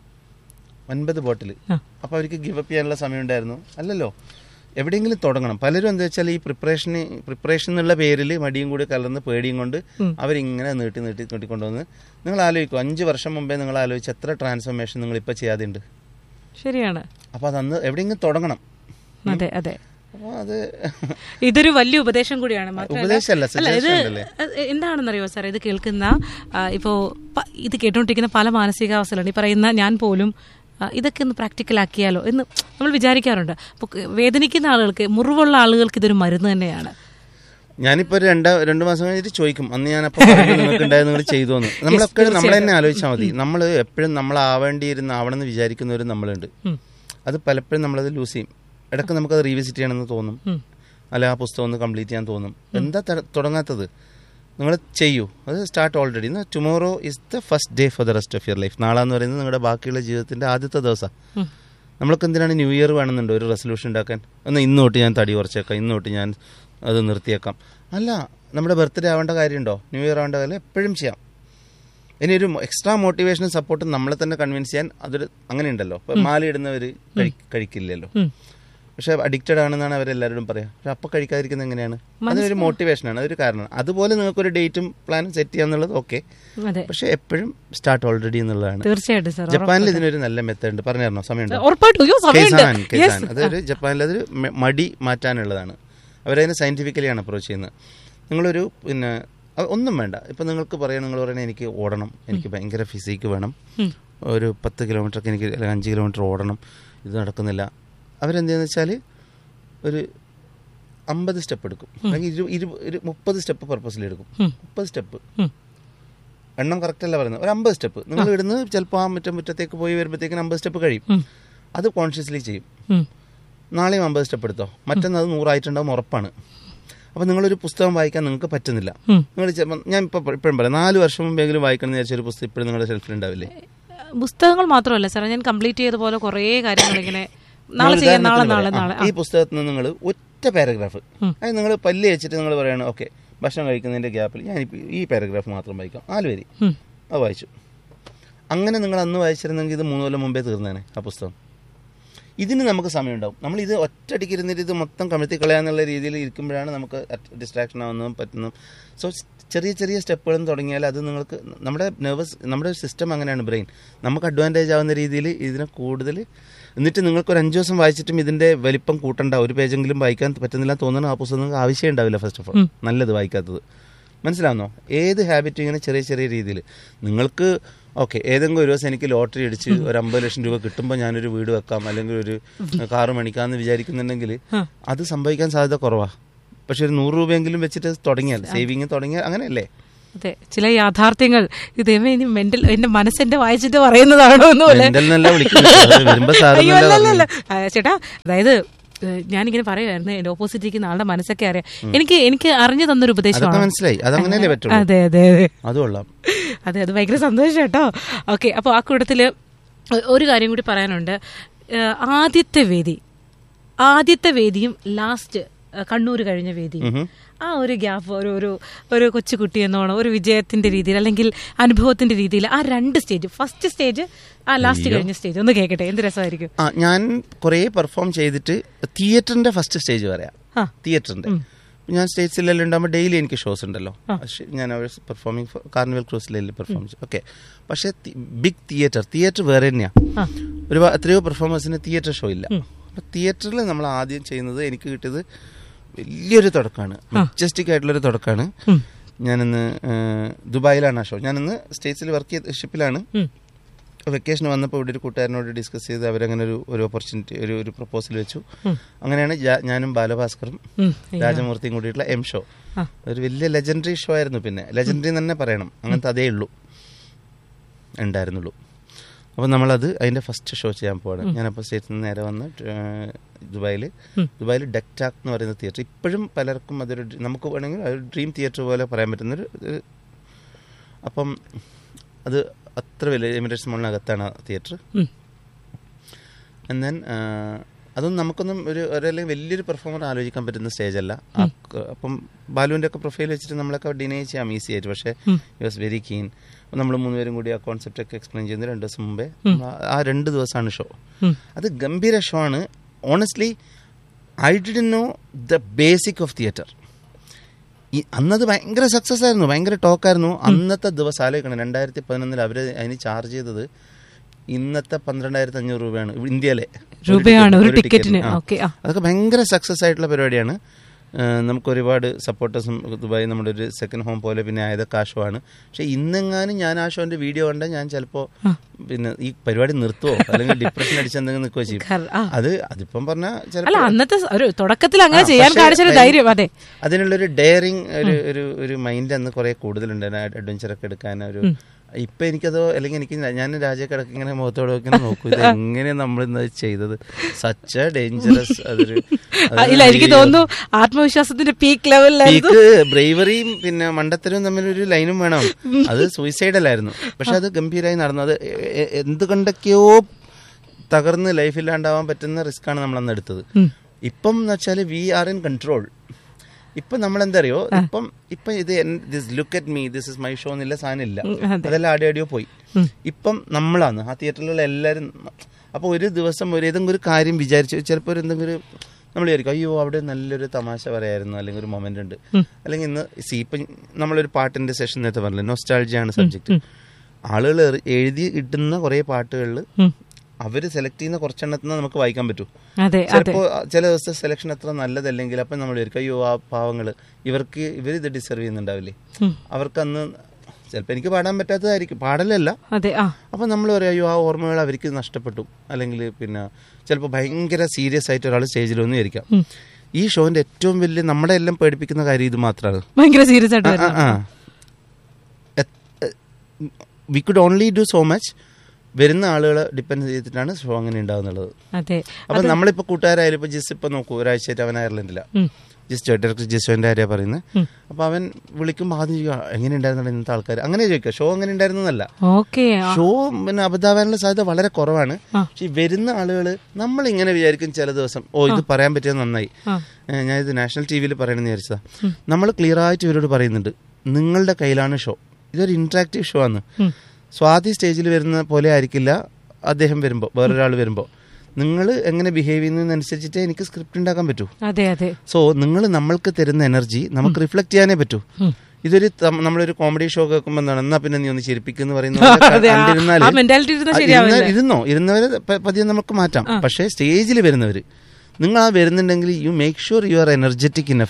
ഒൻപത് ബോട്ടിൽ ആ. അപ്പോൾ അവർക്ക് ഗിവ് അപ്പ് ചെയ്യാനുള്ള സമയം ഉണ്ടായിരുന്നു അല്ലല്ലോ എവിടെയെങ്കിലും തുടങ്ങണം പലരും എന്താ വെച്ചാൽ ഈ പ്രിപ്പറേഷന് പ്രിപ്പറേഷൻ എന്നുള്ള പേരിൽ മടിയും കൂടി കലർന്ന് പേടിയും കൊണ്ട് ഉം. അവരിങ്ങനെ നീട്ടി നീട്ടി നീട്ടിക്കൊണ്ടുവന്ന് നിങ്ങൾ ആലോചിക്കും അഞ്ച് വർഷം മുമ്പേ നിങ്ങൾ ആലോചിച്ച് എത്ര ട്രാൻസ്ഫോർമേഷൻ നിങ്ങൾ ഇപ്പോൾ ചെയ്യാതെയുണ്ട് ശരിയാണ് അപ്പോൾ അതന്ന് എവിടെയെങ്കിലും തുടങ്ങണം അതെ അതെ അപ്പോൾ അത് ഇതൊരു വലിയ ഉപദേശം കൂടിയാണ് മാത്രമല്ല- ഉപദേശമല്ല, അല്ല ഇത് suggestion അല്ലേ? അത് എന്താണെന്നറിയോ സാർ ഇത് കേൾക്കുന്ന ആ, ഇപ്പോ പ- ഇത് കേട്ടുകൊണ്ടിരിക്കുന്ന പല മാനസികാവസ്ഥകളുണ്ട് ഈ പറയുന്ന ഞാൻ പോലും ആ, ഇതൊക്കെ ഒന്ന് പ്രാക്ടിക്കൽ ആക്കിയാലോ എന്ന് നമ്മൾ വിചാരിക്കാറുണ്ട് അപ്പോൾ വേദനിക്കുന്ന ആളുകൾക്ക് മുറിവുള്ള ആളുകൾക്ക് ഇതൊരു മരുന്ന് തന്നെയാണ് ഞാനിപ്പോ ഒരു രണ്ട് രണ്ടു മാസം കഴിഞ്ഞിട്ട് ചോദിക്കും അന്ന് ഞാൻ അപ്പൊ നിങ്ങൾക്ക് ഉണ്ടായത് നിങ്ങൾ ചെയ്തോന്ന് നമ്മളൊക്കെ നമ്മൾ തന്നെ ആലോചിച്ചാൽ മതി നമ്മൾ എപ്പോഴും നമ്മളാവേണ്ടിയിരുന്ന ആവണമെന്ന് വിചാരിക്കുന്നവരും നമ്മളുണ്ട് ഉം. അത് പലപ്പോഴും നമ്മളത് ലൂസ് ചെയ്യും ഇടയ്ക്ക് നമുക്കത് റീവിസിറ്റ് ചെയ്യണമെന്ന് തോന്നും ഉം. അല്ല ആ പുസ്തകം ഒന്ന് കംപ്ലീറ്റ് ചെയ്യാൻ തോന്നും എന്താ ത- തുടങ്ങാത്തത് നിങ്ങൾ ചെയ്യൂ അത് start already tomorrow is the first day for the rest of your life നാളെ എന്ന് പറയുന്നത് നിങ്ങളുടെ ബാക്കിയുള്ള ജീവിതത്തിന്റെ ആദ്യത്തെ ദിവസം ഉം. നമ്മൾക്ക് എന്തിനാണ് ന്യൂ ഇയർ വേണമെന്നുണ്ടോ ഒരു റെസൊല്യൂഷൻ ഉണ്ടാക്കാൻ എന്നാൽ ഇന്ന് തൊട്ട് ഞാൻ തടി കുറച്ചേക്കാം ഇന്ന് തൊട്ട് ഞാൻ അത് നിർത്തിയേക്കാം അല്ല നമ്മുടെ ബർത്ത്ഡേ ആവേണ്ട കാര്യമുണ്ടോ ന്യൂ ഇയർ ആവേണ്ട കാര്യം എപ്പോഴും ചെയ്യാം ഇനി ഒരു എക്സ്ട്രാ മോട്ടിവേഷനും സപ്പോർട്ടും നമ്മളെ തന്നെ കൺവിൻസ് ചെയ്യാൻ അതൊരു അങ്ങനെ ഉണ്ടല്ലോ ഇപ്പൊ മാല ഇടുന്നവർ കഴിക്കില്ലല്ലോ ഉം. പക്ഷെ അഡിക്റ്റഡ് ആണെന്നാണ് അവരെല്ലാവരോടും പറയാം പക്ഷെ അപ്പൊ കഴിക്കാതിരിക്കുന്നത് എങ്ങനെയാണ് അതൊരു മോട്ടിവേഷനാണ് അതൊരു കാരണം അതുപോലെ നിങ്ങൾക്കൊരു ഡേറ്റും പ്ലാനും സെറ്റ് ചെയ്യാന്നുള്ളത് ഓക്കെ അതെ പക്ഷെ എപ്പോഴും സ്റ്റാർട്ട് ഓൾറെഡി എന്നുള്ളതാണ് തീർച്ചയായിട്ടും സാർ ജപ്പാനിൽ ഇതിനൊരു നല്ല മെത്തേഡ് ഉണ്ട് പറഞ്ഞു തരണോ സമയമുണ്ടോ ഉറപ്പായിട്ടും അയ്യോ സമയമുണ്ട് കെസാൻ Yes. കെസാൻ അതൊരു ജപ്പാനിൽ അതൊരു മ- മടി മാറ്റാനുള്ളതാണ് അവരതിനെ സയന്റിഫിക്കലിയാണ് അപ്രോച്ച് ചെയ്യുന്നത് നിങ്ങളൊരു പിന്നെ അ- ഒന്നും വേണ്ട ഇപ്പം നിങ്ങൾക്ക് പറയണം നിങ്ങൾ പറയണേ എനിക്ക് ഓടണം എനിക്ക് ഭയങ്കര ഫിസിക്ക് വേണം ഉം. ഒരു പത്ത് കിലോമീറ്ററൊക്കെ എനിക്ക് അല്ലെങ്കിൽ അഞ്ച് കിലോമീറ്റർ ഓടണം ഇത് നടക്കുന്നില്ല അവരെന്ത് ചെയ്യുന്ന വെച്ചാൽ ഒരു അമ്പത് സ്റ്റെപ്പ് എടുക്കും അല്ലെങ്കിൽ ഇരു ഇരു ഒരു മുപ്പത് സ്റ്റെപ്പ് പർപ്പസിൽ എടുക്കും ഉം. മുപ്പത് സ്റ്റെപ്പ് ഉം. എണ്ണം കറക്റ്റ് അല്ല പറയുന്നത് ഒരു അമ്പത് സ്റ്റെപ്പ് നിങ്ങൾ ഇവിടുന്ന് ചിലപ്പോൾ ആ മുറ്റം മുറ്റത്തേക്ക് പോയി വരുമ്പോഴത്തേക്കിന് അമ്പത് സ്റ്റെപ്പ് കഴിയും ഉം. അത് കോൺഷ്യസ്ലി ചെയ്യും ഉം. നാളെയും അമ്പത് സ്റ്റെപ്പ് എടുത്തോ മറ്റൊന്ന് അത് നൂറായിട്ടുണ്ടാവും ഉറപ്പാണ് അപ്പോൾ നിങ്ങളൊരു പുസ്തകം വായിക്കാൻ നിങ്ങൾക്ക് പറ്റുന്നില്ല ഉം. നിങ്ങൾ ചിലപ്പോൾ ഞാൻ ഇപ്പോൾ ഇപ്പോഴും പറയാം നാല് വർഷം മുമ്പെങ്കിലും വായിക്കണം എന്ന് വിചാരിച്ച ഒരു പുസ്തകം ഇപ്പോഴും നിങ്ങളുടെ ഷെൽഫിൽ ഉണ്ടാവില്ലേ പുസ്തകങ്ങൾ മാത്രമല്ല സാറേ ഞാൻ കംപ്ലീറ്റ് ചെയ്ത പോലെ കുറേ കാര്യങ്ങൾ ഇങ്ങനെ നാളെ നിങ്ങൾ ചെയ്യാം നാളെ ഉദാഹരണത്തിന് നാളെ പറയാം. നാളെ ആ, ഈ പുസ്തകത്തിൽ നിന്ന് നിങ്ങൾ ഒറ്റ പാരഗ്രാഫ് ഉം. അത് നിങ്ങൾ പല്ല് വെച്ചിട്ട് നിങ്ങൾ പറയണം ഓക്കെ ഭക്ഷണം കഴിക്കുന്നതിന്റെ ഗ്യാപ്പിൽ ഞാൻ ഈ പാരഗ്രാഫ് മാത്രം വായിക്കാം നാല് വരി ഉം. അത് വായിച്ചു അങ്ങനെ നിങ്ങൾ അന്ന് വായിച്ചിരുന്നെങ്കിൽ ഇത് മൂന്ന് കൊല്ലം മുമ്പേ തീർന്നേനെ ആ പുസ്തകം ഇതിന് നമുക്ക് സമയമുണ്ടാവും നമ്മൾ ഇത് ഒറ്റയടിക്ക് ഇരുന്നിട്ട് ഇത് മൊത്തം കമിഴ്ത്തി കളയാന്നുള്ള രീതിയിൽ ഇരിക്കുമ്പോഴാണ് നമുക്ക് ഡിസ്ട്രാക്ഷൻ ആവുന്നതും പറ്റുന്നതും സോ ചെറിയ ചെറിയ സ്റ്റെപ്പുകളും തുടങ്ങിയാൽ അത് നിങ്ങൾക്ക് നമ്മുടെ നെർവസ് നമ്മുടെ സിസ്റ്റം അങ്ങനെയാണ് ബ്രെയിൻ നമുക്ക് അഡ്വാൻറ്റേജ് ആവുന്ന രീതിയിൽ ഇതിനെ കൂടുതൽ എന്നിട്ട് നിങ്ങൾക്ക് ഒരു അഞ്ച് ദിവസം വായിച്ചിട്ടും ഇതിന്റെ വലിപ്പം കൂട്ടണ്ട ഒരു പേജെങ്കിലും വായിക്കാൻ പറ്റുന്നില്ല തോന്നുന്ന ആ പുസ്തകം നിങ്ങൾക്ക് ആവശ്യം ഉണ്ടാവില്ല ഫസ്റ്റ് ഓഫ് ഓൾ നല്ലത് വായിക്കാത്തത് മനസ്സിലാവുന്നോ ഏത് ഹാബിറ്റും ഇങ്ങനെ ചെറിയ ചെറിയ രീതിയിൽ നിങ്ങൾക്ക് ഓക്കെ ഏതെങ്കിലും ഒരു ദിവസം എനിക്ക് ലോട്ടറി അടിച്ച് ഒരു അമ്പത് ലക്ഷം രൂപ കിട്ടുമ്പോൾ ഞാനൊരു വീട് വെക്കാം അല്ലെങ്കിൽ ഒരു കാറ് മേടിക്കാമെന്ന് വിചാരിക്കുന്നുണ്ടെങ്കിൽ അത് സംഭവിക്കാൻ സാധ്യത കുറവാ പക്ഷെ ഒരു നൂറ് രൂപയെങ്കിലും വെച്ചിട്ട് തുടങ്ങിയാൽ സേവിങ് തുടങ്ങിയാൽ അങ്ങനെയല്ലേ അതെ ചില യാഥാർത്ഥ്യങ്ങൾ ഇത് ഇവൻ ഇനി മെന്റൽ എന്റെ മനസ്സെന്റെ വായിച്ചിട്ട് പറയുന്നതാണോ എന്നുപോലെ മെന്റൽ എന്നല്ല വിളിക്കുന്നത് അത് വരുമ്പോ സാറ് അയ്യോ എന്നല്ല അല്ലല്ല പറഞ്ഞത്. ചേട്ടാ അതായത് ഏഹ്, ഞാനിങ്ങനെ പറയുമായിരുന്നു എന്റെ ഓപ്പോസിറ്റ് ഇരിക്കുന്ന ആളുടെ മനസ്സൊക്കെ അറിയാം എനിക്ക് എനിക്ക് അറിഞ്ഞു തന്നൊരു അതൊക്കെ ഉപദേശമാണ് മനസ്സിലായി അതങ്ങനെയല്ലേ പറ്റുള്ളൂ അതെ അതെ അതെ അത് കൊള്ളാം അതെ അത് ഭയങ്കര സന്തോഷം കേട്ടോ ഓക്കെ അപ്പോൾ ആ കൂട്ടത്തില് ഒ- ഒരു കാര്യം കൂടി പറയാനുണ്ട് ഏഹ്, ആദ്യത്തെ വേദി ആദ്യത്തെ വേദിയും ലാസ്റ്റ് കണ്ണൂർ കഴിഞ്ഞ വേദിയും ഉഹും. ആ ഒരു ഗ്യാപ്പ് ഒരു ഒരു ഒരു കൊച്ചുകുട്ടി എന്നോണം ഒരു വിജയത്തിന്റെ രീതിയിൽ അല്ലെങ്കിൽ അനുഭവത്തിന്റെ രീതിയിൽ ആ രണ്ട് സ്റ്റേജ് ഫസ്റ്റ് സ്റ്റേജ് ആ ലാസ്റ്റ് കഴിഞ്ഞ സ്റ്റേജ് ഒന്ന് കേൾക്കട്ടെ എന്ത് രസമായിരിക്കും ആ ഞാൻ കുറേ പെർഫോം ചെയ്തിട്ട് തിയേറ്ററിന്റെ ഫസ്റ്റ് സ്റ്റേജ് പറയാം ആ. തിയേറ്ററിന്റെ ഞാൻ സ്റ്റേറ്റ്സിലെല്ലാം ഉണ്ടാകുമ്പോൾ ഡെയിലി എനിക്ക് ഷോസ് ഉണ്ടല്ലോ പക്ഷേ ഞാൻ അവർ പെർഫോമിങ് കാർണിവൽ ക്രൂസിലെല്ലാം പെർഫോം ചെയ്യും ഓക്കെ പക്ഷേ ബിഗ് തിയേറ്റർ തിയേറ്റർ വേറെ തന്നെയാണ് ആ. ഒരു എത്രയോ പെർഫോമൻസിന് തിയേറ്റർ ഷോ ഇല്ല അപ്പൊ തിയേറ്ററിൽ നമ്മൾ ആദ്യം ചെയ്യുന്നത് എനിക്ക് കിട്ടിയത് വലിയൊരു തുടക്കമാണ് മജസ്റ്റിക് ആയിട്ടുള്ളൊരു തുടക്കമാണ് ഞാനിന്ന് ഏഹ്, ദുബായിലാണ് ആ ഷോ ഞാനിന്ന് സ്റ്റേറ്റ്സിൽ വർക്ക് ചെയ്ത ഷിപ്പിലാണ് ഉം. വെക്കേഷൻ വന്നപ്പോൾ ഇവിടെ ഒരു കൂട്ടുകാരനോട് ഡിസ്കസ് ചെയ്ത് അവരങ്ങനെ ഒരു ഒരു ഓപ്പർച്യൂണിറ്റി ഒരു ഒരു പ്രപ്പോസൽ വെച്ചു അങ്ങനെയാണ് ജാ- ഞാനും ബാലഭാസ്കറും ഉം. അയ്യോ. രാജമൂർത്തിയും കൂടിയിട്ടുള്ള എം ഷോ ആ. ഒരു വലിയ ലെജൻഡറി ഷോ ആയിരുന്നു പിന്നെ ലെജൻഡറി തന്നെ പറയണം അങ്ങനത്തെ അതേ ഉള്ളൂ ഉണ്ടായിരുന്നുള്ളൂ അപ്പോൾ നമ്മളത് അതിൻ്റെ ഫസ്റ്റ് ഷോ ചെയ്യാൻ പോവാണ് ഞാനപ്പോൾ സ്റ്റേറ്റിൽ നിന്ന് നേരെ വന്ന് ദുബായിൽ ദുബായിൽ ഡെക്ടാക് എന്ന് പറയുന്ന തിയേറ്റർ ഇപ്പോഴും പലർക്കും അതൊരു ഡ്രീ- നമുക്ക് വേണമെങ്കിൽ ഒരു ഡ്രീം തിയേറ്റർ പോലെ പറയാൻ പറ്റുന്നൊരു ഒരു- അപ്പം അത് അത്ര വലിയ എമിറേറ്റ്സ് മോളിനകത്താണ് ആ തിയേറ്റർ ഉം. ആൻഡ് ദെൻ അതൊന്നും നമുക്കൊന്നും ഒരു ഒരല്ലെങ്കിൽ വലിയൊരു പെർഫോമർ ആലോചിക്കാൻ പറ്റുന്ന സ്റ്റേജ് അല്ല ആ ക- അപ്പം ബാലുവിൻ്റെ ഒക്കെ പ്രൊഫൈൽ വെച്ചിട്ട് നമ്മളൊക്കെ ഡിനൈ ചെയ്യാം ഈസി ആയിട്ട് പക്ഷേ യു വാസ് വെരി കീൻ നമ്മൾ മൂന്നുപേരും കൂടി ആ കോൺസെപ്റ്റ് ഒക്കെ എക്സ്പ്ലെയിൻ ചെയ്യുന്നത് രണ്ട് ദിവസം മുമ്പേ നമ്മൾ ആ- ആ രണ്ട് ദിവസമാണ് ഷോ ഉം. അത് ഗംഭീര ഷോ ആണ് honestly I did know the basic of theatre ഈ അന്നത് ഭയങ്കര സക്സസ് ആയിരുന്നു ഭയങ്കര ടോക്കായിരുന്നു അന്നത്തെ ദിവസം ആലോചിക്കണം രണ്ടായിരത്തി പതിനൊന്നിൽ അവർ അതിന് ചാർജ് ചെയ്തത് ഇന്നത്തെ പന്ത്രണ്ടായിരത്തി അഞ്ഞൂറ് രൂപയാണ് ഇവിടെ ഇന്ത്യയിലെ ഒരു രൂപയാണ് ടിക്കറ്റ്- ഒരു ഒരു ടിക്കറ്റിന് ടിക്കറ്റിന്. ആ. ഓക്കെ ആ അതൊക്കെ ഭയങ്കര സക്സസ് ആയിട്ടുള്ള പരിപാടിയാണ് ഏഹ് നമുക്ക് ഒരുപാട് സപ്പോർട്ടേഴ്സും ദുബായ് നമ്മുടെ ഒരു സെക്കൻഡ് ഹോം പോലെ പിന്നെ ആയതൊക്കെ ആ ഷോ ആണ് പക്ഷെ ഇന്നെങ്ങാനും ഞാൻ ആ ഷോന്റെ വീഡിയോ കണ്ടാൽ ഞാൻ ചിലപ്പോ പിന്നെ ഈ പരിപാടി നിർത്തുവോ അല്ലെങ്കിൽ ഡിപ്രഷൻ അടിച്ച് എന്തെങ്കിലും നിൽക്കുകയോ ചെയ്യും കർ- ആ. അത് അതിപ്പം പറഞ്ഞാൽ അല്ല ചിലപ്പോൾ അന്നത്തെ സ- ഒരു തുടക്കത്തിൽ അങ്ങനെ ആ, ചെയ്യാൻ പക്ഷേ കാണിച്ചൊരു ഭയ- ധൈര്യം അതെ അതിനുള്ളൊരു ഡെയറിങ് ഒരു ഒരു ഒരു മൈൻഡ് അന്ന് കുറെ കൂടുതലുണ്ട് അഡ്വഞ്ചർ ഒക്കെ എടുക്കാൻ ഒരു ഇപ്പൊ എനിക്കതോ അല്ലെങ്കിൽ എനിക്ക് ഞാൻ രാജക്കിടക്ക് ഇങ്ങനെ മുഖത്തോടെ ഇങ്ങനെ നോക്കൂ ഇത് എങ്ങനെ നമ്മൾ ഇന്ന് ചെയ്തത് സച്ച് ഡേഞ്ചറസ് അതൊരു ആ, ഇല്ല എനിക്ക് തോന്നുന്നു ആത്മവിശ്വാസത്തിന്റെ പീക്ക് ലെവലിലായിരുന്നു പീക്ക് ബ്രേവറിയും പിന്നെ മണ്ടത്തരവും തമ്മിൽ ഒരു ലൈനും വേണം അത് സൂയിസൈഡ് അല്ലായിരുന്നു പക്ഷെ അത് ഗംഭീരമായി നടന്നു അത് എ- എ- എന്ത് കണ്ടൊക്കെയോ തകർന്ന് ലൈഫില്ലാണ്ടാവാൻ പറ്റുന്ന റിസ്ക് ആണ് നമ്മൾ അന്ന് എടുത്തത് ഇപ്പം എന്ന് വെച്ചാൽ വി ആർ ഇൻ കൺട്രോൾ ഇപ്പം നമ്മൾ എന്താ അറിയോ ഇപ്പം ഇപ്പം ഇത് this look at me this is my show എന്നുള്ള സാധനം ഇല്ല ഉം, അതെ. അതെല്ലാം ആടി ആടിയോ പോയി ഇപ്പം നമ്മളാണ് ആ തിയേറ്ററിലുള്ള എല്ലാവരും അപ്പോൾ ഒരു ദിവസം ഒരു ഏതെങ്കിലും ഒരു കാര്യം വിചാരിച്ചു ചിലപ്പോൾ ഒരു എന്തെങ്കിലും ഒരു നമ്മൾ വിചാരിക്കും അയ്യോ അവിടെ നല്ലൊരു തമാശ പറയായിരുന്നു അല്ലെങ്കിൽ ഒരു മൊമെന്റ് ഉണ്ട് അല്ലെങ്കിൽ ഇന്ന് സി ഇപ്പം നമ്മളൊരു പാട്ടിന്റെ സെഷൻ നേരത്തെ പറഞ്ഞില്ലേ നൊസ്റ്റാൾജിയാണ് സബ്ജക്ട് ആളുകൾ എറി- എഴുതി ഇടുന്ന കുറേ പാട്ടുകളിൽ ഉം. അവര് സെലക്ട് ചെയ്യുന്ന കുറച്ചെണ്ണത്തിന് നമുക്ക് വായിക്കാൻ പറ്റും അതെ അതെ ചിലപ്പോൾ ചില ദിവസത്തെ സെലക്ഷൻ അത്ര നല്ലതല്ലെങ്കിൽ അപ്പം നമ്മൾ വിചാരിക്കും അയ്യോ ആ പാവങ്ങൾ ഇവർക്ക് ഇവർ ഇത് ഡിസർവ് ചെയ്യുന്നുണ്ടാവില്ലേ ഉം. അവർക്ക് അന്ന് ചിലപ്പോൾ എനിക്ക് പാടാൻ പറ്റാത്തതായിരിക്കും പാടലല്ല അതെ ആ അപ്പം നമ്മൾ പറയും അയ്യോ ആ ഓർമ്മകൾ അവർക്ക് നഷ്ടപ്പെട്ടു അല്ലെങ്കിൽ പിന്നെ ചിലപ്പോൾ ഭയങ്കര സീരിയസ് ആയിട്ട് ഒരാൾ സ്റ്റേജിൽ വന്ന് ഇരിക്കാം ഈ ഷോന്റെ ഏറ്റവും വലിയ നമ്മളെ എല്ലാം പേടിപ്പിക്കുന്ന കാര്യം ഇത് മാത്രമാണ് ഭയങ്കര സീരിയസ് ആയിട്ട് വരുന്നു. We could only do so much വരുന്ന ആളുകളെ ഡിപ്പെൻഡ് ചെയ്തിട്ടാണ് ഷോ അങ്ങനെ ഉണ്ടാവുന്നുള്ളത് അതെ അപ്പൊ നമ്മളിപ്പോ കൂട്ടുകാരായാലും ഇപ്പൊ ജിസ് ഇപ്പൊ നോക്കൂ ഒരാഴ്ചയായിട്ട് അവൻ അയർലൻഡില്ല ഉം. ജിസ്റ്റോ ഡയറക്ടർ ജിസ്റ്റോന്റെ കാര്യമാണ് പറയുന്നത് അപ്പൊ അവൻ വിളിക്കുമ്പോൾ ആദ്യം ചോദിക്കുക എങ്ങനെ ഉണ്ടായിരുന്നു ഇന്നത്തെ ആൾക്കാർ അങ്ങനെ ചോദിക്കുക ഷോ എങ്ങനെ ഉണ്ടായിരുന്നല്ല ഓക്കെ ആ. ഷോ പിന്നെ അബദ്ധാവാനുള്ള സാധ്യത വളരെ കുറവാണ് പക്ഷെ ഈ വരുന്ന ആളുകൾ നമ്മൾ ഇങ്ങനെ വിചാരിക്കും ചില ദിവസം ഓ ഇത് പറയാൻ പറ്റിയത് നന്നായി ആ. ഏഹ് ഞാൻ ഇത് നാഷണൽ ടി വിയിൽ പറയണമെന്ന് വിചാരിച്ചതാ നമ്മൾ ക്ലിയർ ആയിട്ട് ഇവരോട് പറയുന്നുണ്ട് നിങ്ങളുടെ കയ്യിലാണ് ഷോ ഇതൊരു ഇന്ററാക്റ്റീവ് ഷോ ആണ് ഉം. സ്വാതി സ്റ്റേജിൽ വരുന്ന പോലെ ആയിരിക്കില്ല അദ്ദേഹം വരുമ്പോൾ വേറൊരാൾ വരുമ്പോൾ നിങ്ങൾ എങ്ങനെ ബിഹേവ് ചെയ്യുന്നതിനനുസരിച്ചിട്ടേ എനിക്ക് സ്ക്രിപ്റ്റ് ഉണ്ടാക്കാൻ പറ്റൂ അതെ അതെ സോ നിങ്ങൾ നമ്മൾക്ക് തരുന്ന എനർജി നമുക്ക് റിഫ്ലക്ട് ചെയ്യാനേ പറ്റൂ ഇതൊരു തം- നമ്മളൊരു കോമഡി ഷോ കേൾക്കുമ്പോൾ എന്താണ് എന്നാ പിന്നെ നീ ഒന്ന് ചിരിപ്പിക്കുന്നു പറയുന്ന പോലെ അതെ, ആ- കണ്ടിരുന്നാല് ആ mentality ഇരുന്നാ ആ, ശരിയാവില്ല. ഇരുന്ന- ഇരുന്നോ ഇരുന്നവരെ പ- പതിയെ നമുക്ക് മാറ്റാം പക്ഷേ സ്റ്റേജിൽ വരുന്നവർ നിങ്ങൾ ആ വരുന്നുണ്ടെങ്കിൽ you make sure you are energetic enough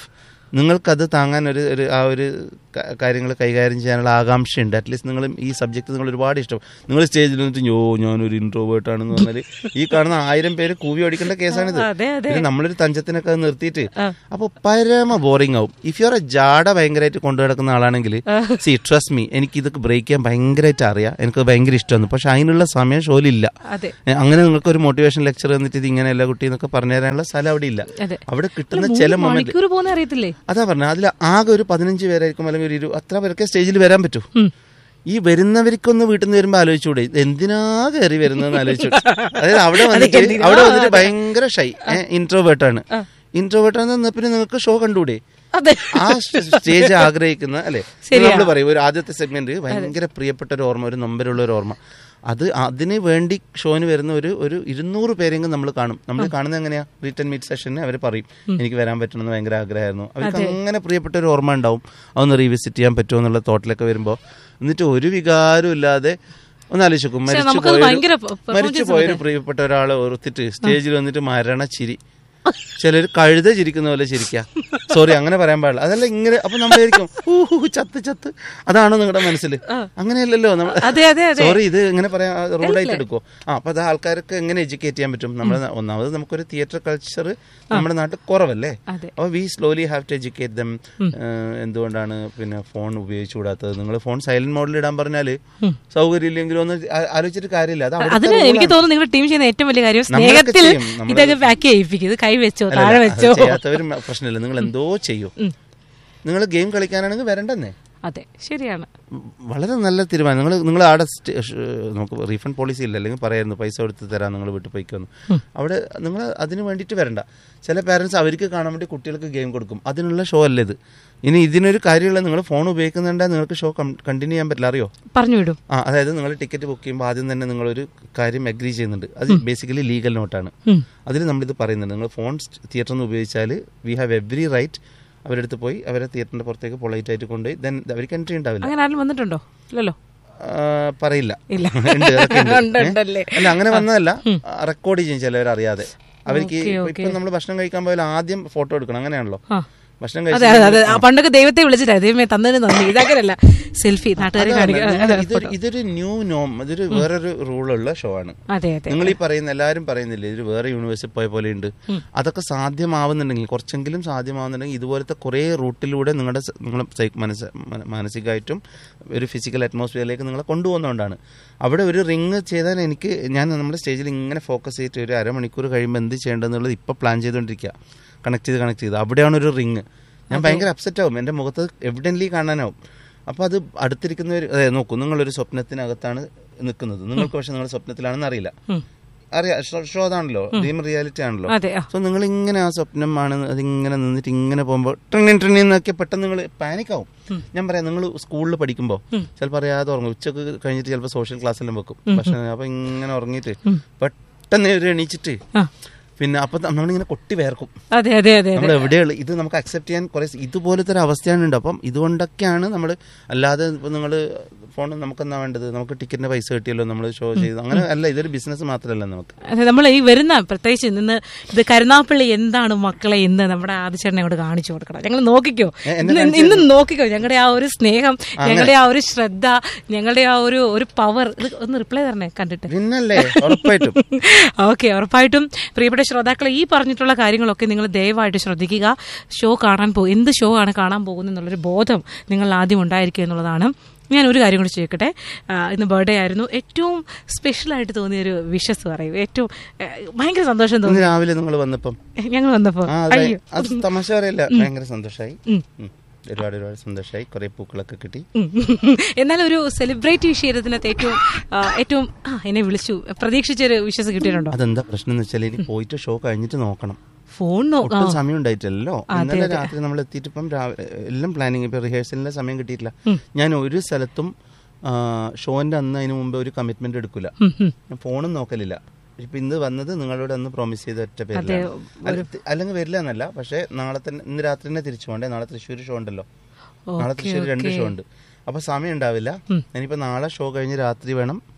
നിങ്ങൾക്കത് താങ്ങാൻ ഒരു ഒരു ആ ഒരു കാര്യങ്ങൾ കൈകാര്യം ചെയ്യാനുള്ള ആകാംക്ഷയുണ്ട് അറ്റ്ലീസ്റ്റ് നിങ്ങൾ ഈ സബ്ജക്ട് നിങ്ങൾ ഒരുപാട് ഇഷ്ടം നിങ്ങൾ സ്റ്റേജിൽ നിന്നിട്ട് യോ ഞാനൊരു ഇൻട്രോവേർട്ട് ആണെന്ന് പറഞ്ഞാൽ ഈ കാണുന്ന ആയിരം പേര് കൂവി ഓടിക്കേണ്ട കേസാണിത് അതെ അതെ ഇത് നമ്മളൊരു തഞ്ചത്തിനൊക്കെ അത് നിർത്തിയിട്ട് അപ്പോൾ പരമ ബോറിംഗ് ആവും ഇഫ് യു ആർ എ ജാട ഭയങ്കരമായിട്ട് കൊണ്ടു കിടക്കുന്ന ആളാണെങ്കിൽ സി ട്രസ്റ്റ് മീ എനിക്ക് ഇതൊക്കെ ബ്രേക്ക് ചെയ്യാൻ ഭയങ്കരമായിട്ട് അറിയാം എനിക്ക് ഭയങ്കര ഇഷ്ടമാണ് പക്ഷെ അതിനുള്ള സമയം ഷോലില്ല അതെ ഏ, അങ്ങനെ നിങ്ങൾക്ക് ഒരു മോട്ടിവേഷൻ ലെക്ചർ തന്നിട്ട് ഇത് ഇങ്ങനെയല്ല കുട്ടി എന്നൊക്കെ പറഞ്ഞു തരാനുള്ള സ്ഥലം അവിടെ ഇല്ല അതെ അവിടെ കിട്ടുന്ന ചില മൊമെന്റ് മണിക്കൂർ പോകുന്ന അറിയത്തില്ലേ അതാ പറഞ്ഞത് അതിൽ ആകെ ഒരു പതിനഞ്ച് പേരായിരിക്കും അല്ലെങ്കിൽ ഒരു ഇരു അത്ര പേരൊക്കെ സ്റ്റേജിൽ വരാൻ പറ്റൂ ഉം. ഈ വരുന്നവർക്കൊന്ന് വീട്ടിൽ നിന്ന് വരുമ്പോൾ ആലോചിച്ചുകൂടെ ഇത് എന്തിനാ കയറി വരുന്നതെന്ന് ആലോചിച്ചു അതായത് അവിടെ വന്നിട്ട് അവിടെ വന്നിട്ട് ഭയങ്കര ഷൈ ഇൻട്രോവേർട്ടാണ് ഇൻട്രോവേർട്ടാണ് നിന്നാ പിന്നെ നിങ്ങൾക്ക് ഷോ കണ്ടുകൂടെ അതെ ആ സ്റ്റേജ് ആഗ്രഹിക്കുന്ന അല്ലെ നമ്മൾ പറയും ഒരു ആദ്യത്തെ സെഗ്മെന്റ് ഭയങ്കര പ്രിയപ്പെട്ട ഒരു ഓർമ്മ ഒരു നമ്പരുള്ള ഒരു ഓർമ്മ അത് അതിന് വേണ്ടി ഷോന് വരുന്ന ഒരു ഒരു ഇരുന്നൂറ് പേരെങ്കിലും നമ്മൾ കാണും നമ്മൾ കാണുന്നത് എങ്ങനെയാ റിട്ടേൺ മീറ്റ് സെഷന് അവർ പറയും എനിക്ക് വരാൻ പറ്റണമെന്ന് ഭയങ്കര ആഗ്രഹമായിരുന്നു അവർക്ക് അങ്ങനെ പ്രിയപ്പെട്ട ഒരു ഓർമ്മ ഉണ്ടാവും അതൊന്ന് റീവിസിറ്റ് ചെയ്യാൻ പറ്റുമോ എന്നുള്ള തോട്ടിലൊക്കെ വരുമ്പോൾ എന്നിട്ട് ഒരു വികാരവും ഇല്ലാതെ ഒന്ന് ആലോചിക്കും മരിച്ചു നമുക്കത് പോയൊരു ഭയങ്കര പ- മരിച്ചു പോയൊരു പ്രിയപ്പെട്ട ഒരാളെ ഓർത്തിട്ട് സ്റ്റേജിൽ വന്നിട്ട് മരണ ചിരി ചിലർ കഴുത ചിരിക്കുന്ന പോലെ ചിരിക്കുക സോറി അങ്ങനെ പറയാൻ പാടില്ല അതല്ല ഇങ്ങനെ അപ്പൊ നമ്മൾ വിചാരിക്കും ഊഹു ചത്ത് ചത്ത് അതാണ് നിങ്ങളുടെ മനസ്സിൽ അങ്ങനെയല്ലല്ലോ നമ്മൾ അതെ അതെ അതെ സോറി ഇത് ഇങ്ങനെ പറയാൻ റൂളായിട്ട് എടുക്കുമോ ആ അപ്പൊ അത് ആൾക്കാർക്ക് എങ്ങനെ എഡ്യൂക്കേറ്റ് ചെയ്യാൻ പറ്റും നമ്മൾ ഒന്നാമത് നമുക്കൊരു തിയേറ്റർ കൾച്ചർ നമ്മുടെ നാട്ടിൽ കുറവല്ലേ അതെ. അപ്പൊ we slowly have to educate them എന്തുകൊണ്ടാണ് പിന്നെ ഫോൺ ഉപയോഗിച്ചുകൂടാത്തത് നിങ്ങൾ ഫോൺ സൈലന്റ് മോഡിൽ ഇടാൻ പറഞ്ഞാല് സൗകര്യം ഇല്ലെങ്കിലും ഒന്ന് ആ- ആലോചിച്ചിട്ട് കാര്യമില്ല അത് അവിടുത്തെ അതിന് rule എനിക്ക് ആണ്. തോന്നുന്നു നിങ്ങളുടെ ടീം ചെയ്യുന്ന ഏറ്റവും വലിയ കാര്യം നമ്മളൊക്കെ സ്നേഹത്തിൽ ചെയ്യും. നമ്മള് ഇതൊക്കെ പാക്ക് ചെയ്യിപ്പിക്കും ഇത് കൈ വെച്ചോ അല്ല, താഴെ അല്ല, വെച്ചോ അത് ചെയ്യാത്തവരും പ്രശ്നമില്ല നിങ്ങൾ എന്തോ ചെയ്യും നിങ്ങൾ ഗെയിം കളിക്കാനാണെങ്കിൽ വരണ്ടെന്നേ അതെ ശരിയാണ് വളരെ നല്ല തീരുമാനം നിങ്ങൾ നിങ്ങൾ അവിടെ സ്റ്റേ- ഷ്- നമുക്ക് റീഫണ്ട് പോളിസി ഇല്ല അല്ലെങ്കിൽ പറയായിരുന്നു പൈസ കൊടുത്ത് തരാം നിങ്ങൾ വീട്ടിൽ പോയിക്കൊന്ന് അവിടെ നിങ്ങൾ അതിന് വേണ്ടിയിട്ട് വരണ്ട ചില പാരൻസ് അവർക്ക് കാണാൻ വേണ്ടി കുട്ടികൾക്ക് ഗെയിം കൊടുക്കും അതിനുള്ള ഷോ അല്ല ഇത് ഇനി ഇതിനൊരു കാര്യമുള്ള നിങ്ങൾ ഫോൺ ഉപയോഗിക്കുന്നുണ്ടെങ്കിൽ നിങ്ങൾക്ക് ഷോ കണ്ടിന്യൂ ചെയ്യാൻ പറ്റില്ല അറിയോ പറഞ്ഞു വിടും ആ അതായത് നിങ്ങൾ ടിക്കറ്റ് ബുക്ക് ചെയ്യുമ്പോൾ ആദ്യം തന്നെ നിങ്ങളൊരു കാര്യം അഗ്രി ചെയ്യുന്നുണ്ട് അത് ബേസിക്കലി ലീഗൽ നോട്ടാണ് ഉം. അതിൽ നമ്മളിത് പറയുന്നുണ്ട് നിങ്ങൾ ഫോൺ തിയേറ്ററിൽ നിന്ന് ഉപയോഗിച്ചാൽ വി ഹാവ് എവറി റൈറ്റ് അവരുടെ അടുത്ത് പോയി അവരെ തിയേറ്ററിന്റെ പുറത്തേക്ക് പൊളൈറ്റ് ആയിട്ട് കൊണ്ടുപോയി ദെൻ അവർക്ക് എൻട്രി ഉണ്ടാവില്ല അങ്ങനെ ആരും വന്നിട്ടുണ്ടോ ഇല്ലല്ലോ ആ, പറയില്ല ഇല്ല. ഉണ്ട്, അതൊക്കെ ഉണ്ട്. ഉണ്ട്, ഏ? ഉണ്ടല്ലേ? അല്ല അങ്ങനെ വന്നതല്ല റെക്കോർഡ് ചെയ്യും ചിലവർ അറിയാതെ അവർക്ക് ഓക്കേ, ഇപ്പൊ നമ്മൾ ഭക്ഷണം കഴിക്കാൻ പോയാൽ ആദ്യം ഫോട്ടോ എടുക്കണം അങ്ങനെയാണല്ലോ ആ ഭക്ഷണം അതെ കഴിച്ച് അതെ അതെ ആ, പണ്ടൊക്കെ ദൈവത്തെ വിളിച്ചിട്ടാ ദൈവമേ തന്നതിന് നന്ദി ഇതാക്കലല്ല സെൽഫി നാട്ടുകാരെ അതാണ്. കാണിക്കുക നിങ്ങൾ അതെ, ഇതൊരു ഇതൊരു ന്യൂ നോം ഇതൊരു വേറൊരു റൂളുള്ള ഷോ ആണ് അതെ അതെ നിങ്ങൾ ഈ പറയുന്ന എല്ലാവരും പറയുന്നില്ലേ ഇത് വേറെ യൂണിവേഴ്സിറ്റി പോയ പോലെ ഉണ്ട് അതൊക്കെ സാധ്യമാവുന്നുണ്ടെങ്കിൽ കുറച്ചെങ്കിലും സാധ്യമാവുന്നുണ്ടെങ്കിൽ ഇതുപോലത്തെ കുറേ റൂട്ടിലൂടെ നിങ്ങളുടെ സ- നിങ്ങളെ സൈ- മനസ്സ് മന- മാനസികമായിട്ടും ഒരു ഫിസിക്കൽ അറ്റ്മോസ്ഫിയറിലേക്ക് നിങ്ങളെ കൊണ്ടുപോകുന്നതുകൊണ്ടാണ് അവിടെ ഒരു റിങ് ചെയ്താൽ എനിക്ക് ഞാൻ നമ്മുടെ സ്റ്റേജിൽ ഇങ്ങനെ ഫോക്കസ് ചെയ്തിട്ട് ഒരു അരമണിക്കൂർ കഴിയുമ്പോൾ എന്ത് ചെയ്യേണ്ടതെന്നുള്ളത് ഇപ്പോൾ പ്ലാൻ ചെയ്തുകൊണ്ടിരിക്കുക കണക്ട് ചെയ്ത് കണക്ട് ചെയ്ത് അവിടെയാണ് ഒരു റിങ് ഞാൻ ഭയങ്കര അപ്സെറ്റ് ആവും എൻ്റെ മുഖത്ത് എവിഡൻ്റ്ലി കാണാനാവും അപ്പോൾ അത് അടുത്തിരിക്കുന്നവർ അതെ നോക്കൂ നിങ്ങളൊരു സ്വപ്നത്തിനകത്താണ് നിൽക്കുന്നത് നിങ്ങൾക്ക് പക്ഷെ നിങ്ങളുടെ സ്വപ്നത്തിലാണെന്ന് അറിയില്ല ഉം. അറിയാം ഷോ- ഷോ അതാണല്ലോ ഡ്രീം റിയാലിറ്റി ആണല്ലോ അതെ ആ സോ നിങ്ങൾ ഇങ്ങനെ ആ സ്വപ്നമാണ് അതിങ്ങനെ നിന്നിട്ട് ഇങ്ങനെ പോകുമ്പോൾ ട്രിണ്ണി ട്രിണ്ണി എന്നൊക്കെ പെട്ടെന്ന് നിങ്ങൾ പാനിക് ആവും ഞാൻ പറയാം നിങ്ങൾ സ്കൂളിൽ പഠിക്കുമ്പോൾ ചിലപ്പോൾ അറിയാതെ ഉറങ്ങും ഉച്ചക്ക് കഴിഞ്ഞിട്ട് ചിലപ്പോൾ സോഷ്യൽ ക്ലാസ്സെല്ലാം വെക്കും പക്ഷെ അപ്പൊ ഇങ്ങനെ ഉറങ്ങിയിട്ട് പെട്ടെന്ന് ഒരു എണീച്ചിട്ട് ആ. പിന്നെ അപ്പൊ നമ്മളിങ്ങനെ കൊട്ടി വേർക്കും അതെ അതെ അതെ നമ്മൾ എവിടെയുള്ള ഇത് നമുക്ക് അക്സെപ്റ്റ് ചെയ്യാൻ കുറെ ഇതുപോലത്തെ ഒരു അവസ്ഥയാണ് ഉണ്ട് അപ്പം ഇതുകൊണ്ടൊക്കെയാണ് നമ്മൾ അല്ലാതെ ഇപ്പൊ നിങ്ങൾ ഫോൺ നമുക്ക് എന്നാ വേണ്ടത് നമുക്ക് ടിക്കറ്റിന് പൈസ കിട്ടിയല്ലോ നമ്മൾ ഷോ ചെയ്തു അങ്ങനെ അല്ല ഇതൊരു ബിസിനസ് മാത്രമല്ല നമുക്ക് അതെ നമ്മൾ ഈ വരുന്ന പ്രത്യേകിച്ച് നിന്ന് ഇത് കരുനാപ്പള്ളി എന്താണ് മക്കളെ എന്ന് നമ്മുടെ ആദിച്ചേട്ടനെ അങ്ങോട്ട് കാണിച്ചു കൊടുക്കണം ഞങ്ങൾ നോക്കിക്കോ ഏ, എന്നെ ഇന്ന് ഇന്ന് നോക്കിക്കോ ഞങ്ങളുടെ ആ ഒരു സ്നേഹം ഞങ്ങളുടെ ആ ഒരു ശ്രദ്ധ ഞങ്ങളുടെ ആ ഒരു ഒരു പവർ ഒന്ന് റിപ്ലൈ തരണേ കണ്ടിട്ട് പിന്നല്ലേ ഉറപ്പായിട്ടും ഓക്കെ ഉറപ്പായിട്ടും പ്രിയപ്പെട്ട ശ്രോതാക്കളെ ഈ പറഞ്ഞിട്ടുള്ള കാര്യങ്ങളൊക്കെ നിങ്ങൾ ദയവായിട്ട് ശ്രദ്ധിക്കുക ഷോ കാണാൻ പോകും എന്ത് ഷോ ആണ് കാണാൻ പോകുന്നത് എന്നുള്ളൊരു ബോധം നിങ്ങൾ ആദ്യം ഉണ്ടായിരിക്കുക എന്നുള്ളതാണ് ഞാൻ ഒരു കാര്യം കൂടി ചോദിക്കട്ടെ ആ, ഇന്ന് ബർത്ത്ഡേ ആയിരുന്നു ഏറ്റവും സ്പെഷ്യലായിട്ട് തോന്നിയ ഒരു വിഷസ് പറയും ഏറ്റവും ഏ, ഭയങ്കര സന്തോഷം തോന്നി ഇന്ന് രാവിലെ നിങ്ങൾ വന്നപ്പം ഞങ്ങൾ വന്നപ്പോ ആ അതെ അയ്യോ അത് തമാശ പറയല്ല ഭയങ്കര സന്തോഷമായി ഒരുപാട് ഒരുപാട് സന്തോഷമായി കുറെ പൂക്കളൊക്കെ കിട്ടി ഉം. എന്നാൽ ഒരു സെലിബ്രേറ്റ് വിഷയത്തിനകത്ത് ഏറ്റവും ആ, ഏറ്റവും ആ എന്നെ വിളിച്ചു പ്രതീക്ഷിച്ചൊരു വിശ്വസ് കിട്ടിയിട്ടുണ്ടോ അതെന്താ പ്രശ്നം എന്ന് വെച്ചാൽ ഇനി പോയിട്ട് ഷോ കഴിഞ്ഞിട്ട് നോക്കണം ഫോൺ നോക്കാം ഒട്ടും സമയം ഉണ്ടായിട്ടില്ലല്ലോ ഇന്നലെ രാത്രി നമ്മൾ എത്തിയിട്ട് ഇപ്പം രാവിലെ എല്ലാം പ്ലാനിങ് ഇപ്പൊ റിഹേഴ്സലിന്റെ സമയം കിട്ടിയിട്ടില്ല ഞാൻ ഒരു സ്ഥലത്തും ആ, ഷോന്റെ അന്ന് അതിന് മുമ്പ് ഒരു കമ്മിറ്റ്മെന്റ് എടുക്കില്ല ഞാൻ ഫോണും നോക്കലില്ല ഇപ്പൊ ഇന്ന് വന്നത് നിങ്ങളോട് അന്ന് പ്രോമിസ് ചെയ്ത ഒറ്റ പേരിലാണ് അല്ല, തി- അല്ലെങ്കിൽ വരില്ല എന്നല്ല പക്ഷേ നാളെ തന്നെ ഇന്ന് രാത്രി തന്നെ തിരിച്ചു പോകണ്ടേ നാളെ തൃശ്ശൂർ ഷോ ഉണ്ടല്ലോ നാളെ തൃശ്ശൂർ രണ്ട് ഷോ ഉണ്ട് അപ്പൊ സമയം ഉണ്ടാവില്ല ഞാനിപ്പോ നാളെ ഷോ കഴിഞ്ഞ് രാത്രി വേണം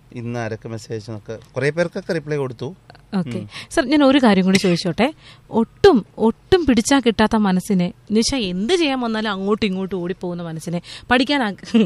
ഇന്ന് ആരൊക്കെ മെസ്സേജ് എന്നൊക്കെ കുറേ പേർക്കൊക്കെ റിപ്ലൈ കൊടുത്തു ഓക്കെ സർ ഞാൻ ഒരു കാര്യം കൂടി ചോദിച്ചോട്ടെ ഒട്ടും ഒട്ടും പിടിച്ചാൽ കിട്ടാത്ത മനസ്സിനെ എന്നുവെച്ചാൽ എന്ത് ചെയ്യാൻ വന്നാലും അങ്ങോട്ടും ഇങ്ങോട്ടും ഓടിപ്പോകുന്ന മനസ്സിനെ പഠിക്കാൻ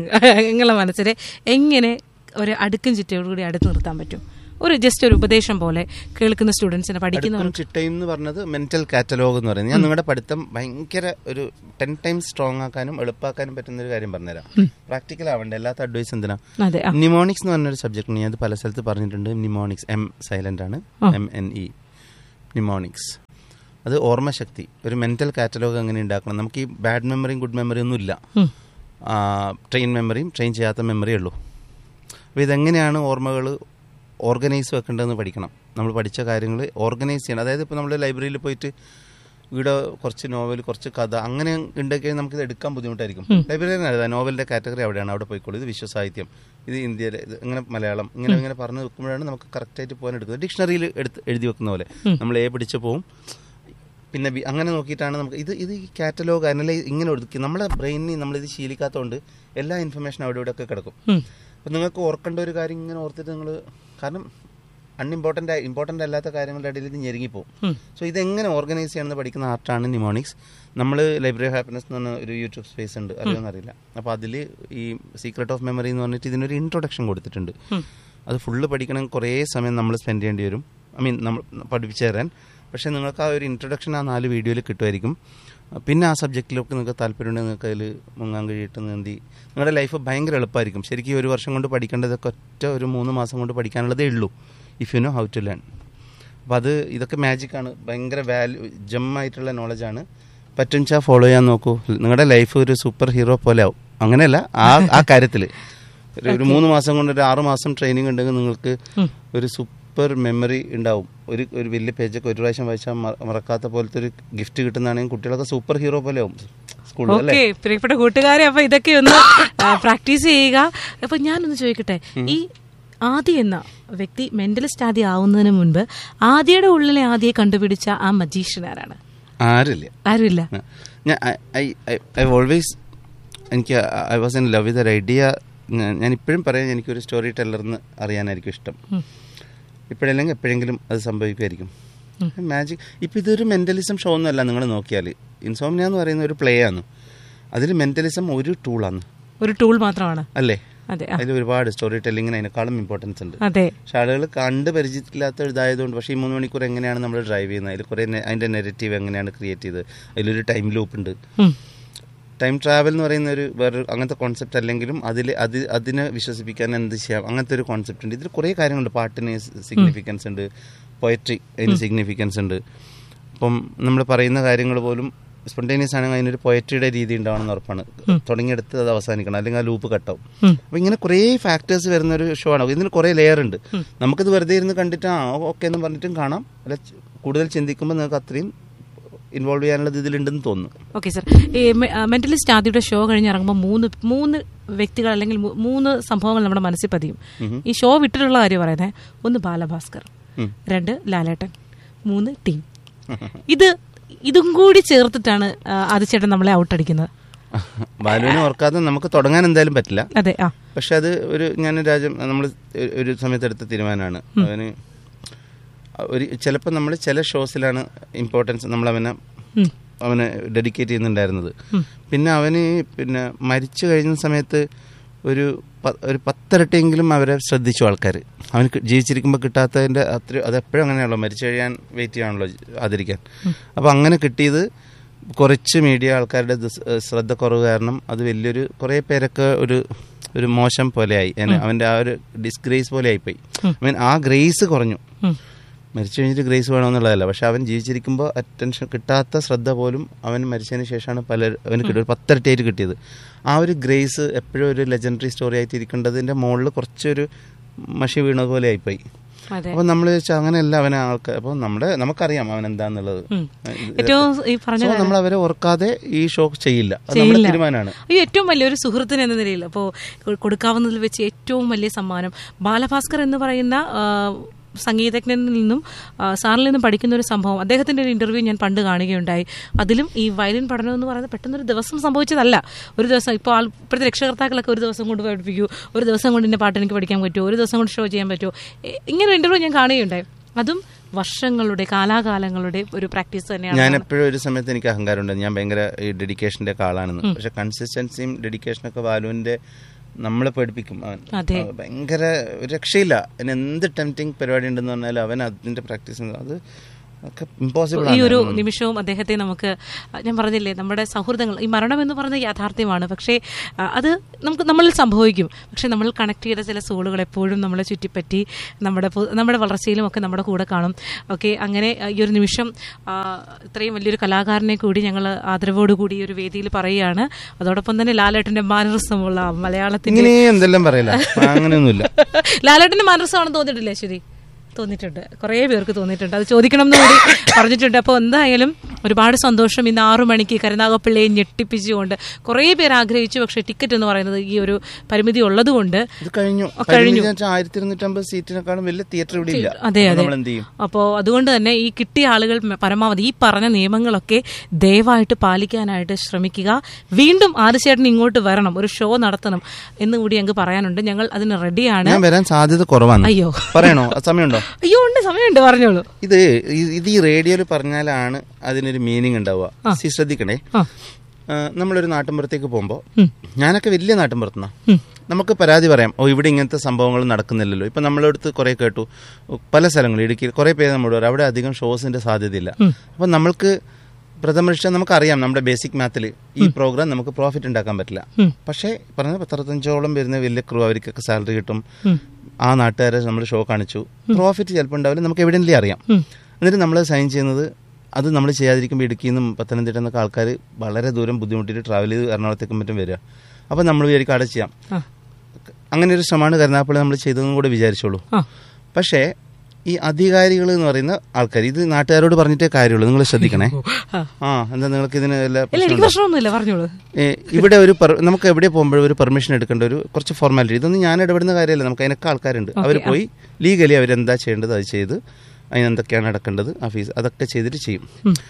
ഉള്ള മനസ്സിനെ എങ്ങനെ ഒരു അടുക്കും ചിറ്റയോടുകൂടി അടുത്ത് നിർത്താൻ പറ്റും ഒരു ജസ്റ്റ് ഒരു ഉപദേശം പോലെ കേൾക്കുന്ന സ്റ്റുഡൻസിനെ പഠിക്കുന്നവർ അടുക്കും ചിട്ടയും എന്ന് പറഞ്ഞത് മെന്റൽ കാറ്റലോഗ് എന്ന് പറയുന്നത് ഞാൻ നിങ്ങളുടെ പഠിത്തം ഭയങ്കര ഒരു ടെൻ ടൈംസ് സ്ട്രോങ് ആക്കാനും എളുപ്പമാക്കാനും പറ്റുന്ന ഒരു കാര്യം പറഞ്ഞുതരാം പ്രാക്ടിക്കൽ ആവണ്ട എല്ലാത്ത അഡ്വൈസ് എന്തിനാ അതെ ആ നിമോണിക്സ് എന്ന് പറഞ്ഞൊരു സബ്ജക്ട് ഞാൻ അത് പല സ്ഥലത്ത് പറഞ്ഞിട്ടുണ്ട് നിമോണിക്സ് എം സൈലന്റ് ആണ് എം എൻ ഇ നിമോണിക്സ് അത് ഓർമ്മശക്തി ഒരു മെന്റൽ കാറ്റലോഗ് എങ്ങനെ ഉണ്ടാക്കണം നമുക്ക് ഈ ബാഡ് മെമ്മറിയും ഗുഡ് മെമ്മറിയും ഒന്നും ഇല്ല ഉം. ട്രെയിൻ മെമ്മറിയും ട്രെയിൻ ചെയ്യാത്ത മെമ്മറിയേ ഉള്ളൂ അപ്പോൾ ഇതെങ്ങനെയാണ് ഓർമ്മകൾ ഓർഗനൈസ് വെക്കേണ്ടതെന്ന് പഠിക്കണം നമ്മൾ പഠിച്ച കാര്യങ്ങൾ ഓർഗനൈസ് ചെയ്യണം അതായത് ഇപ്പോൾ നമ്മൾ ലൈബ്രറിയിൽ പോയിട്ട് ഇവിടെ കുറച്ച് നോവൽ കുറച്ച് കഥ അങ്ങനെ ഉണ്ടെങ്കിൽ നമുക്കിത് എടുക്കാൻ ബുദ്ധിമുട്ടായിരിക്കും ലൈബ്രറിയിൽ അല്ല നോവലിൻ്റെ കാറ്റഗറി അവിടെയാണ് അവിടെ പോയിക്കോളൂ ഇത് വിശ്വസാഹിത്യം ഇത് ഇന്ത്യയിലെ ഇത് ഇങ്ങനെ മലയാളം ഇങ്ങനെ ഇങ്ങനെ പറഞ്ഞു വെക്കുമ്പോഴാണ് നമുക്ക് കറക്റ്റായിട്ട് പോകാൻ എടുക്കുന്നത് ഡിക്ഷണറിയിൽ എടുത്ത് എഴുതി വെക്കുന്ന പോലെ നമ്മൾ എ പിടിച്ച് പോവും പിന്നെ ബി അങ്ങനെ നോക്കിയിട്ടാണ് നമുക്ക് ഇത് ഇത് ഈ കാറ്റലോഗ് അനലൈസ് ഇങ്ങനെ ഒതുക്കി നമ്മുടെ ബ്രെയിനിൽ നമ്മളിത് ശീലിക്കാത്തതുകൊണ്ട് എല്ലാ ഇൻഫർമേഷനും അവിടെ ഇവിടെയൊക്കെ കിടക്കും ഉം. അപ്പം നിങ്ങൾക്ക് ഓർക്കേണ്ട ഒരു കാര്യം ഇങ്ങനെ ഓർത്തിട്ട് നിങ്ങൾ കാരണം അൺഇമ്പോർട്ടൻ്റ് ഇമ്പോർട്ടൻ്റ് അല്ലാത്ത കാര്യങ്ങളുടെ ഇടയിൽ ഇത് ഞെരുങ്ങിപ്പോവും ഉം. സോ ഇതെങ്ങനെ ഓർഗനൈസ് ചെയ്യണമെന്ന് പഠിക്കുന്ന ആർട്ടാണ് നിമോണിക്സ് നമ്മൾ ലൈബ്രറി ഓഫ് ഹാപ്പിനെസ് എന്ന് പറഞ്ഞ ഒരു യൂട്യൂബ് സ്പേസ് ഉണ്ട് അറിയാമെന്നറിയില്ല അപ്പോൾ അതിൽ ഈ സീക്രട്ട് ഓഫ് മെമ്മറി എന്ന് പറഞ്ഞിട്ട് ഇതിനൊരു ഇൻട്രൊഡക്ഷൻ കൊടുത്തിട്ടുണ്ട് അത് ഫുള്ള് പഠിക്കണം കുറേ സമയം നമ്മൾ സ്പെൻഡ് ചെയ്യേണ്ടി വരും ഐ മീൻ നമ്മൾ പഠിപ്പിച്ചു തരാൻ പക്ഷേ നിങ്ങൾക്ക് ആ ഒരു ഇൻട്രൊഡക്ഷൻ ആ നാല് വീഡിയോയിൽ കിട്ടുമായിരിക്കും പിന്നെ ആ സബ്ജക്റ്റിലൊക്കെ നിങ്ങൾക്ക് താല്പര്യമുണ്ടെങ്കിൽ നിങ്ങൾക്ക് അതിൽ മുങ്ങാൻ കഴിയിട്ട് നീന്തി നിങ്ങളുടെ ലൈഫ് ഭയങ്കര എളുപ്പമായിരിക്കും ശരിക്കും ഈ ഒരു വർഷം കൊണ്ട് പഠിക്കേണ്ടതൊക്കെ ഒറ്റ ഒരു മൂന്ന് മാസം കൊണ്ട് പഠിക്കാനുള്ളതേ ഉള്ളൂ if you know how to learn അപ്പോൾ അത് ഇതൊക്കെ മാജിക്കാണ് ഭയങ്കര വാല്യൂ ജമ്മായിട്ടുള്ള നോളജാണ് പറ്റും വെച്ചാൽ ഫോളോ ചെയ്യാൻ നോക്കൂ നിങ്ങളുടെ ലൈഫ് ഒരു സൂപ്പർ ഹീറോ പോലെ ആവും അങ്ങനെയല്ല ആ ആ കാര്യത്തിൽ ഒരു ഒരു മൂന്ന് മാസം കൊണ്ട് ഒരു ആറ് മാസം ട്രെയിനിങ് ഉണ്ടെങ്കിൽ നിങ്ങൾക്ക് ഒരു സൂപ്പർ മെമ്മറി ഉണ്ടാവും ഒരു ഒരു വലിയ പേജൊക്കെ ഒരു പ്രാവശ്യം വായിച്ചാൽ മ- മറക്കാത്ത പോലത്തെ ഒരു ഗിഫ്റ്റ് കിട്ടുന്നതാണെങ്കിൽ കുട്ടികളൊക്കെ സൂപ്പർ ഹീറോ പോലെ ആവും സ്കൂളിൽ അല്ലേ ഓക്കെ പ്രിയപ്പെട്ട കൂട്ടുകാരെ അപ്പൊ ഇതൊക്കെ ഒന്ന് പ്രാക്ടീസ് ചെയ്യുക അപ്പൊ ഞാനൊന്ന് ചോദിക്കട്ടെ ഈ ആദി എന്ന വ്യക്തി മെന്റലിസ്റ്റ് ആദ്യം ആവുന്നതിന് മുൻപ് ആദിയുടെ ഉള്ളിലെ ആദ്യം കണ്ടുപിടിച്ച ആ മജീഷ്യൻ ആരാണ് ആരില്ല ആരുമില്ല ഞാൻ ഐ ഐ ഓൾവേസ് എനിക്ക് I was in love with idea ഞാൻ ഇപ്പോഴും പറയാം എനിക്കൊരു സ്റ്റോറി ടെല്ലറിന്ന് അറിയാനായിരിക്കും ഇഷ്ടം ഇപ്പോഴല്ലെങ്കിൽ എപ്പോഴെങ്കിലും അത് സംഭവിക്കുമായിരിക്കും മാജിക് ഇപ്പം ഇതൊരു മെൻ്റലിസം ഷോ ഒന്നുമല്ല നിങ്ങൾ നോക്കിയാൽ ഇൻസോമിന എന്ന് പറയുന്ന ഒരു പ്ലേ ആണ് അതിൽ മെൻ്റലിസം ഒരു ടൂളാണ് ഒരു ടൂൾ മാത്രമാണ് അല്ലേ അതെ ആ, അതിൽ ഒരുപാട് സ്റ്റോറി ടെല്ലിങ്ങിന് അതിനേക്കാളും ഇമ്പോർട്ടൻസ് ഉണ്ട് അതെ പക്ഷെ ആളുകൾ കണ്ട് പരിചയത്തില്ലാത്ത ഇതായതുകൊണ്ട് പക്ഷേ ഈ മൂന്ന് മണിക്കൂർ എങ്ങനെയാണ് നമ്മൾ ഡ്രൈവ് ചെയ്യുന്നത് അതിൽ കുറേ നെ- അതിൻ്റെ നെഗറ്റീവ് എങ്ങനെയാണ് ക്രിയേറ്റ് ചെയ്ത് അതിലൊരു ടൈം ലൂപ്പ് ഉണ്ട് ഉം. ടൈം ട്രാവൽ എന്ന് പറയുന്ന ഒരു വേറൊരു അങ്ങനത്തെ കോൺസെപ്റ്റ് അല്ലെങ്കിലും അതിൽ അത് അതിനെ വിശ്വസിപ്പിക്കാൻ എന്ത് ചെയ്യാം അങ്ങനത്തെ ഒരു കോൺസെപ്റ്റ് ഉണ്ട് ഇതിൽ കുറേ കാര്യങ്ങളുണ്ട് പാട്ടിന് സിഗ്നിഫിക്കൻസ് ഉണ്ട് പോയട്രി അതിന് സിഗ്നിഫിക്കൻസ് ഉണ്ട് അപ്പം നമ്മൾ പറയുന്ന കാര്യങ്ങൾ പോലും സ്പോണ്ടേനിയസ് ആണെങ്കിൽ അതിനൊരു പോയട്രിയുടെ രീതി ഉണ്ടാവണമെന്ന് ഉറപ്പാണ് തുടങ്ങിയെടുത്ത് അത് അവസാനിക്കണം അല്ലെങ്കിൽ ആ ലൂപ്പ് കട്ടാവും ഉം. അപ്പോൾ ഇങ്ങനെ കുറേ ഫാക്ടേഴ്സ് വരുന്ന ഒരു ഷോ ആണ് ഇതിന് കുറേ ലെയർ ഉണ്ട് നമുക്കിത് വെറുതെ ഇരുന്ന് കണ്ടിട്ട് ആ ഓക്കെ എന്ന് പറഞ്ഞിട്ടും കാണാം അല്ല ച- കൂടുതൽ ചിന്തിക്കുമ്പോൾ നിങ്ങൾക്ക് അത്രയും ഇൻവോൾവ് ചെയ്യാനുള്ളത് ഇതിലുണ്ടെന്ന് തോന്നുന്നു ഓക്കെ സർ ഈ മെന്റലിസ്റ്റ് ആദ്യയുടെ ഷോ കഴിഞ്ഞ് ഇറങ്ങുമ്പോൾ മൂന്ന് മൂന്ന് വ്യക്തികൾ അല്ലെങ്കിൽ മൂ- മൂന്ന് സംഭവങ്ങൾ നമ്മുടെ മനസ്സിൽ പതിയും ഈ ഷോ വിട്ടിട്ടുള്ള കാര്യം പറയുന്നത് ഒന്ന് ബാലഭാസ്കർ ഉം. രണ്ട് ലാലേട്ടൻ മൂന്ന് ടീം ഇത് ഇതും കൂടി ചേർത്തിട്ടാണ് ആ, ആദിച്ചേട്ടൻ നമ്മളെ ഔട്ടടിക്കുന്നത് ബാലുവിനെ ഓർക്കാതെ നമുക്ക് തുടങ്ങാൻ എന്തായാലും പറ്റില്ല അതെ ആ പക്ഷെ അത് ഒരു ഞാൻ രാജ്യം നമ്മൾ ഒരു സമയത്ത് എടുത്ത തീരുമാനമാണ് അവന് ഒരു ചിലപ്പോൾ നമ്മൾ ചില ഷോസിലാണ് ഇമ്പോർട്ടൻസ് നമ്മൾ അവനെ ഉം. അവന് ഡെഡിക്കേറ്റ് ചെയ്യുന്നുണ്ടായിരുന്നത് പിന്നെ അവന് പിന്നെ മരിച്ചു കഴിഞ്ഞ സമയത്ത് ഒരു പ- ഒരു പത്തിരട്ടിയെങ്കിലും അവരെ ശ്രദ്ധിച്ചു ആൾക്കാർ അവന് കി- ജീവിച്ചിരിക്കുമ്പോൾ കിട്ടാത്തതിൻ്റെ അത്ര അത് എപ്പോഴും അങ്ങനെയാണല്ലോ മരിച്ചു കഴിയാൻ വെയിറ്റ് ചെയ്യാണല്ലോ ആദരിക്കാൻ അപ്പോൾ അങ്ങനെ കിട്ടിയത് കുറച്ച് മീഡിയ ആൾക്കാരുടെ ദുസ്- ഏഹ് ശ്രദ്ധക്കുറവ് കാരണം അത് വലിയൊരു കുറേ പേരൊക്കെ ഒരു ഒരു മോശം പോലെയായി അതിന് അവൻ്റെ ആ ഒരു ഡിസ്ഗ്രേസ് പോലെ ആയിപ്പോയി ഐ മീൻ ആ ഗ്രേസ് കുറഞ്ഞു ഉം. മരിച്ചു കഴിഞ്ഞിട്ട് ഗ്രേസ് വേണമെന്നുള്ളതല്ല പക്ഷെ അവൻ ജീവിച്ചിരിക്കുമ്പോൾ അറ്റൻഷൻ കിട്ടാത്ത ശ്രദ്ധ പോലും അവൻ മരിച്ചതിന് ശേഷമാണ് പല അവന് കിട്ടിയത് ഒരു പത്തിരട്ടിയായിട്ട് കിട്ടിയത് ആ ഒരു ഗ്രേസ് എപ്പോഴും ഒരു ലെജൻഡറി സ്റ്റോറി ആയിട്ട് ഇരിക്കേണ്ടതിൻ്റെ മുകളിൽ കുറച്ചൊരു മഷി വീണത് പോലെ ആയിപ്പോയി അതെ അപ്പോൾ നമ്മൾ വെച്ചാൽ അങ്ങനെയല്ല അവനെ ആൾക്കാർ അപ്പോൾ നമ്മുടെ നമുക്കറിയാം അവൻ എന്താന്നുള്ളത് ഉം. ഇത് ഏറ്റവും ഈ പറഞ്ഞ സോ നമ്മൾ അവരെ ഓർക്കാതെ ഈ ഷോ ചെയ്യില്ല അത് നമ്മുടെ ചെയ്യില്ല. തീരുമാനമാണ് അയ്യോ ഏറ്റവും വലിയൊരു സുഹൃത്തിന് എന്ന നിലയിൽ അപ്പോൾ കൊടുക്കാവുന്നതിൽ വെച്ച് ഏറ്റവും വലിയ സമ്മാനം ബാലഭാസ്കർ എന്ന് പറയുന്ന ആ, സംഗീതജ്ഞനിൽ നിന്നും ആ, സാറിൽ നിന്നും പഠിക്കുന്ന ഒരു സംഭവം അദ്ദേഹത്തിന്റെ ഒരു ഇന്റർവ്യൂ ഞാൻ പണ്ട് കാണുകയുണ്ടായി അതിലും ഈ വയലിൻ പഠനം എന്ന് പറയുന്നത് പെട്ടെന്നൊരു ദിവസം സംഭവിച്ചതല്ല ഒരു ദിവസം ഇപ്പോൾ ആൾ ഇപ്പോഴത്തെ രക്ഷകർത്താക്കളൊക്കെ ഒരു ദിവസം കൊണ്ട് പഠിപ്പിക്കൂ ഒരു ദിവസം കൊണ്ട് ഇന്ന പാട്ട് എനിക്ക് പഠിക്കാൻ പറ്റുമോ ഒരു ദിവസം കൊണ്ട് ഷോ ചെയ്യാൻ പറ്റുമോ എ- ഇങ്ങനെ ഒരു ഇന്റർവ്യൂ ഞാൻ കാണുകയുണ്ടായി അതും വർഷങ്ങളുടെ കാലാകാലങ്ങളുടെ ഒരു പ്രാക്ടീസ് തന്നെയാണ് ഞാൻ എപ്പോഴും ഒരു സമയത്ത് എനിക്ക് അഹങ്കാരമുണ്ട് ഞാൻ ഭയങ്കര ഈ ഡെഡിക്കേഷന്റെ ഒക്കെ ആളാണെന്ന് പക്ഷെ കൺസിസ്റ്റൻസിയും ഡെഡിക്കേഷനൊക്കെ വാലുവിന്റെ നമ്മളെ പഠിപ്പിക്കും അവൻ അതെ. അവൻ ഭയങ്കര ഒരു രക്ഷയില്ല അവന് എന്ത് ടെംപ്റ്റിംഗ് പരിപാടി ഉണ്ടെന്ന് പറഞ്ഞാൽ അവൻ അതിന്റെ പ്രാക്ടീസ് അത് ഒക്കെ ഇമ്പോസിബിൾ ഈ ഒരു ആണ് നിമിഷവും അദ്ദേഹത്തെ നമുക്ക് ഞാൻ പറഞ്ഞില്ലേ നമ്മുടെ സൗഹൃദങ്ങൾ ഈ മരണം എന്ന് പറയുന്നത് യാഥാർത്ഥ്യമാണ് പക്ഷേ ആ, അത് നമുക്ക് നമ്മളിൽ സംഭവിക്കും പക്ഷേ നമ്മൾ കണക്ട് ചെയ്ത ചില സോളുകൾ എപ്പോഴും നമ്മളെ ചുറ്റിപ്പറ്റി നമ്മുടെ പു- നമ്മുടെ വളർച്ചയിലും ഒക്കെ നമ്മുടെ കൂടെ കാണും ഓക്കെ അങ്ങനെ ആ, ഈ ഒരു നിമിഷം ആ, ഇത്രയും വലിയൊരു കലാകാരനെ കൂടി ഞങ്ങൾ ആദരവോടുകൂടി ഈ ഒരു വേദിയിൽ പറയുകയാണ് അതോടൊപ്പം തന്നെ ലാലേട്ടന്റെ മാനറിസമുള്ള മലയാളത്തിന്റെ ഇങ്ങനെ എന്തെല്ലാം പറയില്ല അങ്ങനെയൊന്നുമില്ല ലാലേട്ടന്റെ മാനസമാണെന്ന് തോന്നിയിട്ടില്ലേ ശരി തോന്നിയിട്ടുണ്ട് കുറേ പേർക്ക് തോന്നിയിട്ടുണ്ട് അത് ചോദിക്കണം എന്ന് കൂടി പറഞ്ഞിട്ടുണ്ട് അപ്പോൾ എന്തായാലും ഒരുപാട് സന്തോഷം ഇന്ന് ആറു മണിക്ക് കരുനാഗപ്പള്ളിയെ ഞെട്ടിപ്പിച്ചുകൊണ്ട് കുറേ പേർ ആഗ്രഹിച്ചു പക്ഷേ ടിക്കറ്റ് എന്ന് പറയുന്നത് ഈ ഒരു പരിമിതി ഉള്ളതുകൊണ്ട് ഇത് കഴിഞ്ഞു കഴിഞ്ഞു. ആയിരത്തി ഇരുന്നൂറ്റമ്പത് സീറ്റിനെക്കാളും വലിയ തിയേറ്റർ ഇവിടെ ഇല്ല അതെ അപ്പോൾ അതെ നമ്മൾ എന്ത് ചെയ്യും അപ്പോൾ അതുകൊണ്ട് തന്നെ ഈ കിട്ടിയ ആളുകൾ മ- പരമാവധി ഈ പറഞ്ഞ നിയമങ്ങളൊക്കെ ദയവായിട്ട് പാലിക്കാനായിട്ട് ശ്രമിക്കുക വീണ്ടും ആദിശേട്ടൻ ഇങ്ങോട്ട് വരണം ഒരു ഷോ നടത്തണം എന്ന് കൂടി ഞങ്ങൾക്ക് പറയാനുണ്ട് ഞങ്ങൾ അതിന് റെഡിയാണ് ഞാൻ വരാൻ സാധ്യത കുറവാണ് അയ്യോ പറയണോ അത് സമയമുണ്ടോ അയ്യോ ഉണ്ട് സമയമുണ്ട് പറഞ്ഞോളൂ ഇത് ഈ- ഇത് ഈ റേഡിയോയിൽ പറഞ്ഞാലാണ് അതിനൊരു മീനിങ് ഉണ്ടാവുക സി ശ്രദ്ധിക്കണേ ആ ആ, നമ്മളൊരു നാട്ടിൻപുറത്തേക്ക് പോകുമ്പോൾ ഉം. ഞാനൊക്കെ വലിയ നാട്ടിൻപുറത്തുനിന്നാ ഉം. നമുക്ക് പരാതി പറയാം ഓ ഇവിടെ ഇങ്ങനത്തെ സംഭവങ്ങൾ നടക്കുന്നില്ലല്ലോ ഇപ്പം നമ്മളടുത്ത് കുറേ കേട്ടു പല സ്ഥലങ്ങളും ഇടുക്കി കുറേ പേര് നമ്മളോട് പറയും, അവിടെ അധികം ഷോസിന്റെ സാധ്യതയില്ല അപ്പം നമ്മൾക്ക് പ്രഥമ നമുക്കറിയാം നമ്മുടെ ബേസിക് മാത്തിൽ ഈ പ്രോഗ്രാം നമുക്ക് പ്രോഫിറ്റ് ഉണ്ടാക്കാൻ പറ്റില്ല ഉം. പക്ഷേ പറഞ്ഞ പത്തറുപത്തഞ്ചോളം വരുന്ന വലിയ ക്രൂ അവർക്കൊക്കെ സാലറി കിട്ടും ഉം. ആ നാട്ടുകാരെ നമ്മൾ ഷോ കാണിച്ചു പ്രോഫിറ്റ് ചിലപ്പോൾ ഉണ്ടാവില്ല നമുക്ക് എവിടെയെങ്കിലും അറിയാം ഉം. എന്നിട്ട് നമ്മൾ സൈൻ ചെയ്യുന്നത് അത് നമ്മൾ ചെയ്യാതിരിക്കുമ്പോൾ ഇടുക്കിയിൽ നിന്നും പത്തനംതിട്ട നിന്നൊക്കെ ആൾക്കാർ വളരെ ദൂരം ബുദ്ധിമുട്ടിയിട്ട് ട്രാവൽ ചെയ്ത് എറണാകുളത്തേക്കും മറ്റും വരിക അപ്പോൾ നമ്മൾ വിചാരിക്കും അവിടെ ചെയ്യാം ആ. അങ്ങനെ ഒരു ശ്രമമാണ് കരുനാപ്പള്ളി നമ്മൾ ചെയ്തതെന്നും കൂടെ വിചാരിച്ചോളൂ ആ. പക്ഷേ ഈ അധികാരികൾ എന്ന് പറയുന്ന ആൾക്കാർ ഇത് നാട്ടുകാരോട് പറഞ്ഞിട്ടേ കാര്യമുള്ളൂ നിങ്ങൾ ശ്രദ്ധിക്കണേ ആ. ആ എന്താ നിങ്ങൾക്ക് ഇതിന് എല്ലാ ഇല്ല എനിക്ക് പ്രശ്നമൊന്നുമില്ല പറഞ്ഞോളൂ ഏ, ഇവിടെ ഒരു per- നമുക്ക് എവിടെ പോകുമ്പോഴും ഒരു പെർമിഷൻ എടുക്കേണ്ട ഒരു കുറച്ച് ഫോർമാലിറ്റി ഇതൊന്നും ഞാൻ ഇടപെടുന്ന കാര്യമല്ല നമുക്ക് അതിനൊക്കെ ആൾക്കാരുണ്ട് അവർ പോയി ലീഗലി അവരെന്താ ചെയ്യേണ്ടത് അത് ചെയ്ത് അതിനെന്തൊക്കെയാണ് നടക്കേണ്ടത് ആ ഫീസ് അതൊക്കെ ചെയ്തിട്ട് ചെയ്യും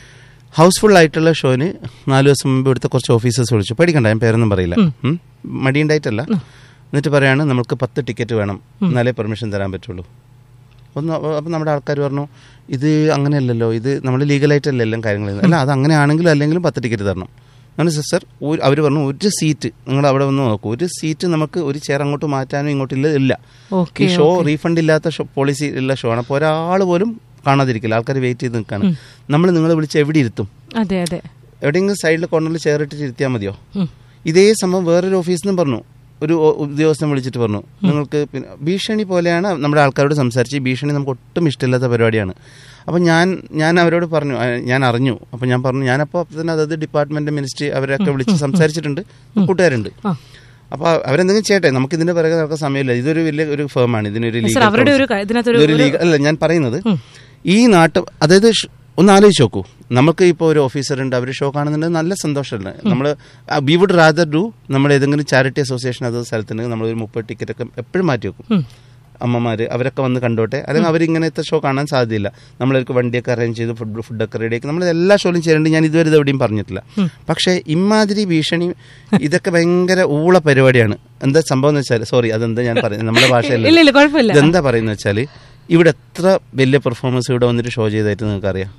ഹൗസ്ഫുൾ ആയിട്ടുള്ള ഷോന് നാല് ദിവസം മുമ്പ് ഇവിടുത്തെ കുറച്ച് ഓഫീസേഴ്സ് വിളിച്ചു പേടിക്കണ്ട ഞാൻ പേരൊന്നും പറയില്ല ഉം. മടിയുണ്ടായിട്ടല്ല എന്നിട്ട് പറയാണ് നമുക്ക് പത്ത് ടിക്കറ്റ് വേണം എന്നാലേ പെർമിഷൻ തരാൻ പറ്റുള്ളൂ ഒന്ന് അപ്പം നമ്മുടെ ആൾക്കാർ പറഞ്ഞു ഇത് അങ്ങനെയല്ലല്ലോ ഇത് നമ്മൾ ലീഗലായിട്ടല്ല എല്ലാം കാര്യങ്ങൾ ചെയ്യുന്നത്. അല്ല അത് അങ്ങനെയാണെങ്കിലും അല്ലെങ്കിലും പത്ത് ടിക്കറ്റ് തരണം ആണ് സിസ്റ്റർ അവർ പറഞ്ഞു ഒരു സീറ്റ് നിങ്ങൾ അവിടെ വന്ന് നോക്കൂ ഒരു സീറ്റ് നമുക്ക് ഒരു ചെയർ അങ്ങോട്ട് മാറ്റാനും ഇങ്ങോട്ടില്ല ഇല്ല ഓക്കെ ഈ ഷോ റീഫണ്ട് ഇല്ലാത്ത ഷോ പോളിസി ഉള്ള ഷോ ആണ് അപ്പോൾ ഒരാൾ പോലും കാണാതിരിക്കില്ല ആൾക്കാർ വെയിറ്റ് ചെയ്ത് നിൽക്കുകയാണ് നമ്മൾ നിങ്ങളെ വിളിച്ച് എവിടെ ഇരുത്തും അതെ അതെ എവിടെയെങ്കിലും സൈഡിൽ കോർണറിൽ ചെയർ ഇട്ടിട്ട് ഇരുത്തിയാൽ മതിയോ ഉം. ഇതേ സംഭവം വേറൊരു ഓഫീസിൽ നിന്നും പറഞ്ഞു ഒരു ഒ- ഉദ്യോഗസ്ഥൻ വിളിച്ചിട്ട് പറഞ്ഞു നിങ്ങൾക്ക് പിന്നെ ഭീഷണി പോലെയാണ് നമ്മുടെ ആൾക്കാരോട് സംസാരിച്ച് ഈ ഭീഷണി നമുക്ക് ഒട്ടും ഇഷ്ടമില്ലാത്ത പരിപാടിയാണ് അപ്പം ഞാൻ ഞാൻ അവരോട് പറഞ്ഞു ആ, ഞാൻ അറിഞ്ഞു അപ്പം ഞാൻ പറഞ്ഞു ഞാനപ്പോൾ തന്നെ അതത് ഡിപ്പാർട്ട്മെന്റ് മിനിസ്ട്രി അവരൊക്കെ വിളിച്ച് സംസാരിച്ചിട്ടുണ്ട് കൂട്ടുകാരുണ്ട് ആ. അപ്പോൾ അവരെന്തെങ്കിലും ചെയ്യട്ടെ നമുക്ക് ഇതിന്റെ പിറകെ നടക്കാൻ സമയമില്ല ഇതൊരു വലിയ ഒരു ഫേമാണ് ഇതിനൊരു സർ legal അവരുടെ ഒരു process. ക- ഇതിനകത്തൊരു ഇതൊരു ലീഗൽ അല്ല ഞാൻ പറയുന്നത് ഈ നാട്ട് അതായത് ഷ്- ഒന്ന് ആലോചിച്ച് നോക്കൂ നമുക്ക് ഇപ്പോൾ ഒരു ഓഫീസർ ഉണ്ട് അവർ ഷോ കാണുന്നുണ്ട് നല്ല സന്തോഷമല്ലേ നമ്മൾ വി വുഡ് റാദർ ഡു നമ്മൾ ഏതെങ്കിലും ചാരിറ്റി അസോസിയേഷൻ അത് സ്ഥലത്തുണ്ടെങ്കിൽ നമ്മൾ ഒരു മുപ്പത് ടിക്കറ്റ് ഒക്കെ എപ്പോഴും മാറ്റി വെക്കും ഉം. അമ്മമാര് അവരൊക്കെ വന്ന് കണ്ടോട്ടെ അല്ലെങ്കിൽ അവരിങ്ങനത്തെ ഷോ കാണാൻ സാധ്യതയില്ല നമ്മളൊക്കെ വണ്ടിയൊക്കെ അറേഞ്ച് ചെയ്ത് ഫുഡ് ഫുഡൊക്കെ റെഡിയാക്കി നമ്മൾ എല്ലാ ഷോയിലും ചെയ്യേണ്ടത് ഞാൻ ഇതുവരെ ഇത് എവിടെയും പറഞ്ഞിട്ടില്ല പക്ഷേ ഇമാതിരി ഭീഷണി ഇതൊക്കെ ഭയങ്കര ഊള പരിപാടിയാണ് എന്താ സംഭവം എന്ന് വെച്ചാൽ സോറി അതെന്താ ഞാൻ പറയുന്നത് നമ്മുടെ ഭാഷയല്ല ഇല്ല ഇല്ല കുഴപ്പമില്ല ഇതെന്താ പറയുന്നത് വെച്ചാൽ ഇവിടെ എത്ര വലിയ പെർഫോമൻസ് ഇവിടെ വന്നിട്ട് ഷോ ചെയ്തായിട്ട് നിങ്ങൾക്ക് അറിയാം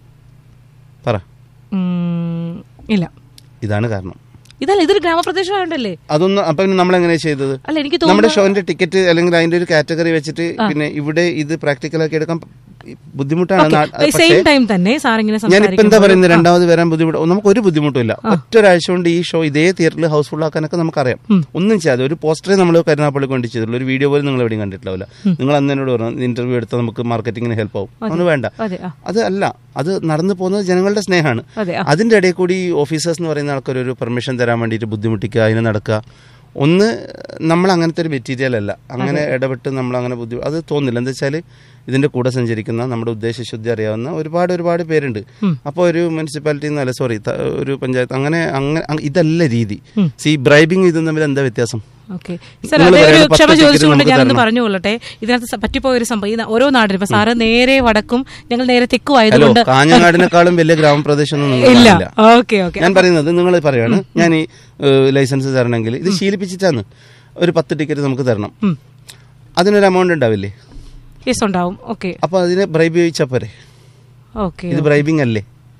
പറ ഉം, ഇല്ല ഇതാണ് കാരണം ഇതല്ല ഇതൊരു ഗ്രാമപ്രദേശമായോണ്ടല്ലേ അതൊന്നും അപ്പൊ പിന്നെ നമ്മൾ എങ്ങനെ ചെയ്തത് അല്ല എനിക്ക് നമ്മുടെ തോന്നുന്നു ഷോന്റെ ടിക്കറ്റ് അല്ലെങ്കിൽ അതിന്റെ ഒരു കാറ്റഗറി വെച്ചിട്ട് പിന്നെ ഇവിടെ ഇത് പ്രാക്ടിക്കലാക്കി എടുക്കാൻ ബുദ്ധിമുട്ടാണ് നാ- പക്ഷേ സെയിം ടൈം തന്നെ സാർ ഇങ്ങനെ ഞാനിപ്പോ എന്താ സംസാരിക്കുമ്പോൾ- പറയുന്നത് രണ്ടാമത് വരാൻ ബുദ്ധിമുട്ട് നമുക്ക് ഒരു ബുദ്ധിമുട്ടില്ല ഒറ്റ ഒരാഴ്ച കൊണ്ട് ഈ ഷോ ഇതേ തിയേറ്ററിൽ ഹൗസ്ഫുൾ ആക്കാനൊക്കെ നമുക്കറിയാം ഒന്നും ചെയ്യാതെ ഒരു പോസ്റ്ററേ നമ്മൾ കരുനാപ്പള്ളി കൊണ്ട് ചെയ്തിട്ടുള്ളൂ ഒരു വീഡിയോ പോലും നിങ്ങൾ എവിടെയും കണ്ടിട്ടില്ല നിങ്ങൾ അന്ന് എന്നോട് പറഞ്ഞു ഇന്റർവ്യൂ എടുത്താൽ നമുക്ക് മാർക്കറ്റിംഗിന് ഹെൽപ്പ് ആവും അതൊന്നും വേണ്ട അതെ ആ, അത് അല്ല അത് നടന്നു പോകുന്നത് ജനങ്ങളുടെ സ്നേഹമാണ് അതെ ആ. അതിന്റെ ഇടയിൽ കൂടി ഓഫീസേഴ്സ് എന്ന് പറയുന്ന ആൾക്കാർ ഒരു പെർമിഷൻ തരാൻ വേണ്ടിയിട്ട് ബുദ്ധിമുട്ടിക്കുക അതിന് നടക്കുക ഒന്ന് നമ്മൾ അങ്ങനത്തെ ഒരു മെറ്റീരിയൽ അല്ല അങ്ങനെ ഇടപെട്ട് നമ്മൾ അങ്ങനെ ബുദ്ധി അത് തോന്നില്ല എന്താ വെച്ചാൽ ഇതിന്റെ കൂടെ സഞ്ചരിക്കുന്ന നമ്മുടെ ഉദ്ദേശശുദ്ധി അറിയാവുന്ന ഒരുപാട് ഒരുപാട് പേരുണ്ട് അപ്പോൾ ഒരു മുനിസിപ്പാലിറ്റി എന്നല്ല സോറി ഒരു പഞ്ചായത്ത് അങ്ങനെ അങ്ങനെ അങ് ഇതല്ല രീതി സി ബ്രൈബിങ് ഇതും തമ്മിൽ എന്താ വ്യത്യാസം ഓക്കെ സാർ നിങ്ങൾ അതേ ഒരു പറയുന്ന പത്ത് ക്ഷമ ticket ചോദിച്ചുകൊണ്ട് നമുക്ക് ഞാനൊന്ന് തരണം. പറഞ്ഞുകൊള്ളട്ടെ ഇതിനകത്ത് സ- പറ്റിപ്പോയ ഒരു സംഭവം ഈ ന- ഓരോ നാടിനും ഇപ്പൊ സാറ് നേരെ വടക്കും ഞങ്ങൾ നേരെ തെക്കും ഹലോ ആയതുകൊണ്ട് കാഞ്ഞങ്ങാടിനേക്കാളും വലിയ ഗ്രാമപ്രദേശം ഒന്നും നിങ്ങൾക്ക് ഇല്ല കാണില്ല. ഓക്കെ ഓക്കെ ഞാൻ പറയുന്നത് നിങ്ങൾ പറയാണ് ഞാൻ ഈ ലൈസൻസ് തരണമെങ്കിൽ ഇത് ശീലിപ്പിച്ചിട്ടാണ് ഒരു പത്ത് ടിക്കറ്റ് നമുക്ക് തരണം അതിനൊരു എമൗണ്ട് ഉണ്ടാവില്ലേ യെസ് ഉണ്ടാവും ഓക്കെ അപ്പൊ അതിനെ ബ്രൈബ് ചോദിച്ചാൽ പോരെ ഓക്കെ ഇത് ബ്രൈബിംഗ് അല്ലേ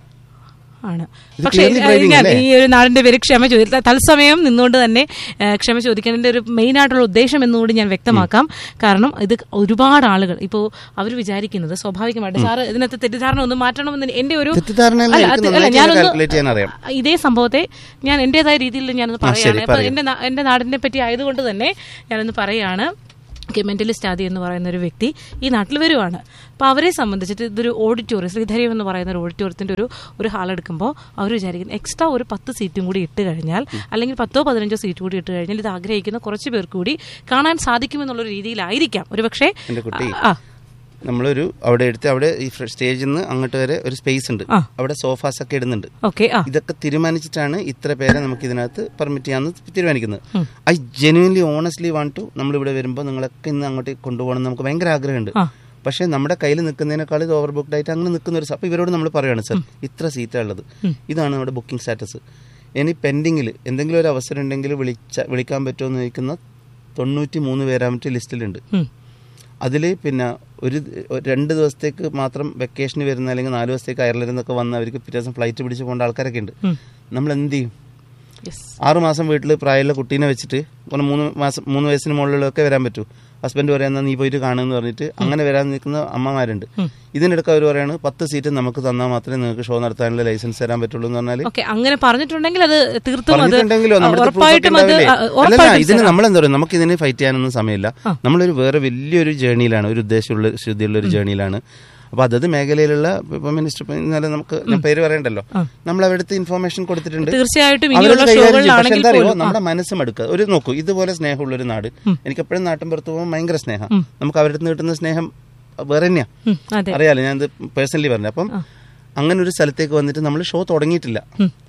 ആണ് ഇത് പക്ഷേ clearly bribing ഞാൻ അല്ലേ? ഈ ഒരു നാടിന്റെ പേര് ക്ഷമ ചോദിച്ചു തത്സമയം നിന്നുകൊണ്ട് തന്നെ ഏ, ക്ഷമ ചോദിക്കുന്നതിന്റെ ഒരു മെയിൻ ആയിട്ടുള്ള ഉദ്ദേശം എന്നുകൂടി ഞാൻ വ്യക്തമാക്കാം കാരണം ഇത് ഒരുപാട് ആളുകൾ ഇപ്പോൾ അവർ വിചാരിക്കുന്നത് സ്വാഭാവികമായിട്ട് സാറ് ഇതിനകത്ത് തെറ്റിദ്ധാരണ ഒന്ന് മാറ്റണമെന്ന് എന്റെ ഒരു തെറ്റിദ്ധാരണയല്ല, അല്ല, എനിക്ക് അത് അല്ല, നന്നായിട്ട് ഞാനൊന്ന് calculate ചെയ്യാൻ അറിയാം. ഇതേ സംഭവത്തെ ഞാൻ എന്റേതായ രീതിയിൽ ഞാനൊന്ന് ആ, ശരി, പറയാണ് അപ്പൊ പറയൂ. എന്റെ നാ- എന്റെ നാടിനെ പറ്റി ആയതുകൊണ്ട് തന്നെ ഞാനൊന്ന് പറയാണ് മെന്റലിസ്റ്റ് ആദി എന്ന് പറയുന്ന ഒരു വ്യക്തി ഈ നാട്ടിൽ വരുവാണ് അപ്പോൾ അവരെ സംബന്ധിച്ചിട്ട് ഇതൊരു ഓഡിറ്റോറിയം ശ്രീധര്യം എന്ന് പറയുന്ന ഒരു ഓഡിറ്റോറിയത്തിന്റെ ഒരു ഒരു ഹാൾ എടുക്കുമ്പോൾ അവർ വിചാരിക്കുന്നത് എക്സ്ട്രാ ഒരു പത്ത് സീറ്റും കൂടി ഇട്ട് കഴിഞ്ഞാൽ അല്ലെങ്കിൽ പത്തോ പതിനഞ്ചോ സീറ്റ് കൂടി ഇട്ട് കഴിഞ്ഞാൽ ഇത് ആഗ്രഹിക്കുന്ന കുറച്ച് പേർക്ക് കൂടി കാണാൻ സാധിക്കുമെന്നുള്ള രീതിയിലായിരിക്കാം ഒരു പക്ഷേ എന്റെ കുട്ടി ആ നമ്മളൊരു അവിടെ എടുത്ത് അവിടെ ഈ സ്റ്റേജിൽ നിന്ന് അങ്ങോട്ട് വരെ ഒരു സ്പേസ് ഉണ്ട് ആ. അവിടെ സോഫാസ് ഒക്കെ ഇടുന്നുണ്ട് ഓക്കെ ആ ഇതൊക്കെ തീരുമാനിച്ചിട്ടാണ് ഇത്ര പേരെ നമുക്ക് ഇതിനകത്ത് പെർമിറ്റ് ചെയ്യാമെന്ന് തീരുമാനിക്കുന്നത് I genuinely honestly want to നമ്മളിവിടെ വരുമ്പോൾ നിങ്ങളൊക്കെ ഇന്ന് അങ്ങോട്ട് കൊണ്ടുപോകണം എന്ന് നമുക്ക് ഭയങ്കര ആഗ്രഹമുണ്ട് ആ. പക്ഷേ നമ്മുടെ കയ്യിൽ നിൽക്കുന്നതിനേക്കാൾ ഇത് ഓവർ ബുക്ക്ഡ് ആയിട്ട് അങ്ങനെ നിൽക്കുന്ന ഒരു അപ്പോൾ ഇവരോട് നമ്മൾ പറയുകയാണ് സർ ഇത്ര സീറ്റാണ് ഉള്ളത് ഇതാണ് നമ്മുടെ ബുക്കിംഗ് സ്റ്റാറ്റസ് ഇനി പെൻഡിങ്ങിൽ എന്തെങ്കിലും ഒരു അവസരം ഉണ്ടെങ്കിൽ വിളിച്ച വിളിക്കാൻ പറ്റുമോ എന്ന് ചോദിക്കുന്ന തൊണ്ണൂറ്റി മൂന്ന് പേരാമറ്റ് ലിസ്റ്റിലുണ്ട് ഉം. അതിൽ പിന്നെ ഒരു ഒരു രണ്ട് ദിവസത്തേക്ക് മാത്രം വെക്കേഷന് വരുന്ന അല്ലെങ്കിൽ നാല് ദിവസത്തേക്ക് അയർലൻഡിൽ നിന്നൊക്കെ വന്ന് അവർക്ക് പിറ്റേ ദിവസം ഫ്ലൈറ്റ് പിടിച്ച് പോകേണ്ട ആൾക്കാരൊക്കെ ഉണ്ട് നമ്മൾ എന്ത് ചെയ്യും യെസ് ആറ് മാസം വീട്ടിൽ പ്രായമുള്ള കുട്ടീനെ വെച്ചിട്ട് ഒരു മൂന്ന് മാസം മൂന്ന് വയസ്സിന് മുകളിലൊക്കെ വരാൻ പറ്റൂ ഹസ്ബൻഡ് പറയുന്ന നീ പോയിട്ട് കാണുമെന്ന് പറഞ്ഞിട്ട് അങ്ങനെ വരാൻ നിൽക്കുന്ന അമ്മമാരുണ്ട് ഇതിനിടയ്ക്ക് അവർ പറയാണ് പത്ത് സീറ്റ് നമുക്ക് തന്നാൽ മാത്രമേ നിങ്ങൾക്ക് ഷോ നടത്താനുള്ള ലൈസൻസ് തരാൻ പറ്റുള്ളൂ എന്ന് പറഞ്ഞാൽ ഓക്കെ അങ്ങനെ പറഞ്ഞിട്ടുണ്ടെങ്കിൽ അത് തീർത്തും അത് പറഞ്ഞിട്ടുണ്ടെങ്കിലോ നമ്മുടെ അടുത്ത് proof ഒക്കെ ഉറപ്പായിട്ടും അത് ഉണ്ടാവില്ലേ? ആ, അല്ലല്ല ഉറപ്പായിട്ടും ഇതിന് നമ്മൾ എന്താ പറയുക നമുക്ക് ഇതിന് ഫൈറ്റ് ചെയ്യാനൊന്നും സമയമില്ല നമ്മളൊരു വേറെ വലിയൊരു ജേണിയിലാണ് ഒരു ഉദ്ദേശമുള്ള ശുദ്ധിയുള്ള ഒരു ജേണിയിലാണ് അപ്പൊ അതത് മേഖലയിലുള്ള ഇപ്പൊ മിനിസ്റ്റർ ഇന്നലെ നമുക്ക് ഞാൻ പേര് പറയണ്ടല്ലോ നമ്മൾ അവരുടെ ഇൻഫർമേഷൻ കൊടുത്തിട്ടുണ്ട് തീർച്ചയായിട്ടും അവരത് ഇനിയുള്ള കൈകാര്യം ചെയ്യും. പക്ഷെ ഷോകളിലാണെങ്കിൽ എന്താ അറിയോ പോലും നമ്മുടെ മനസ്സ് മടുക്കുക ഒരു നോക്കൂ ഇതുപോലെ സ്നേഹമുള്ള ഒരു നാട് എനിക്ക് എപ്പോഴും നാട്ടിൻ പുറത്ത് പോകുമ്പോൾ ഭയങ്കര സ്നേഹം നമുക്ക് അവരുടെ നിന്ന് കിട്ടുന്ന സ്നേഹം വേറെ തന്നെയാ ഉം, അതെ അറിയാലോ ഞാൻ പേഴ്സണലി പറഞ്ഞു അപ്പം അങ്ങനെ ഒരു സ്ഥലത്തേക്ക് വന്നിട്ട് നമ്മൾ ഷോ തുടങ്ങിയിട്ടില്ല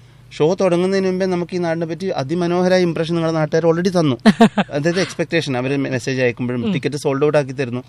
ഷോ തുടങ്ങുന്നതിന് മുമ്പേ നമുക്ക് ഈ നാടിനെ പറ്റി അതിമനോഹരമായ ഇംപ്രഷൻ നിങ്ങളുടെ നാട്ടുകാർ ഓൾറെഡി തന്നു അതായത് എക്സ്പെക്ടേഷൻ അവർ മെസ്സേജ് അയക്കുമ്പോഴും ടിക്കറ്റ് സോൾഡ് ഔട്ട് ആക്കി തരുന്നു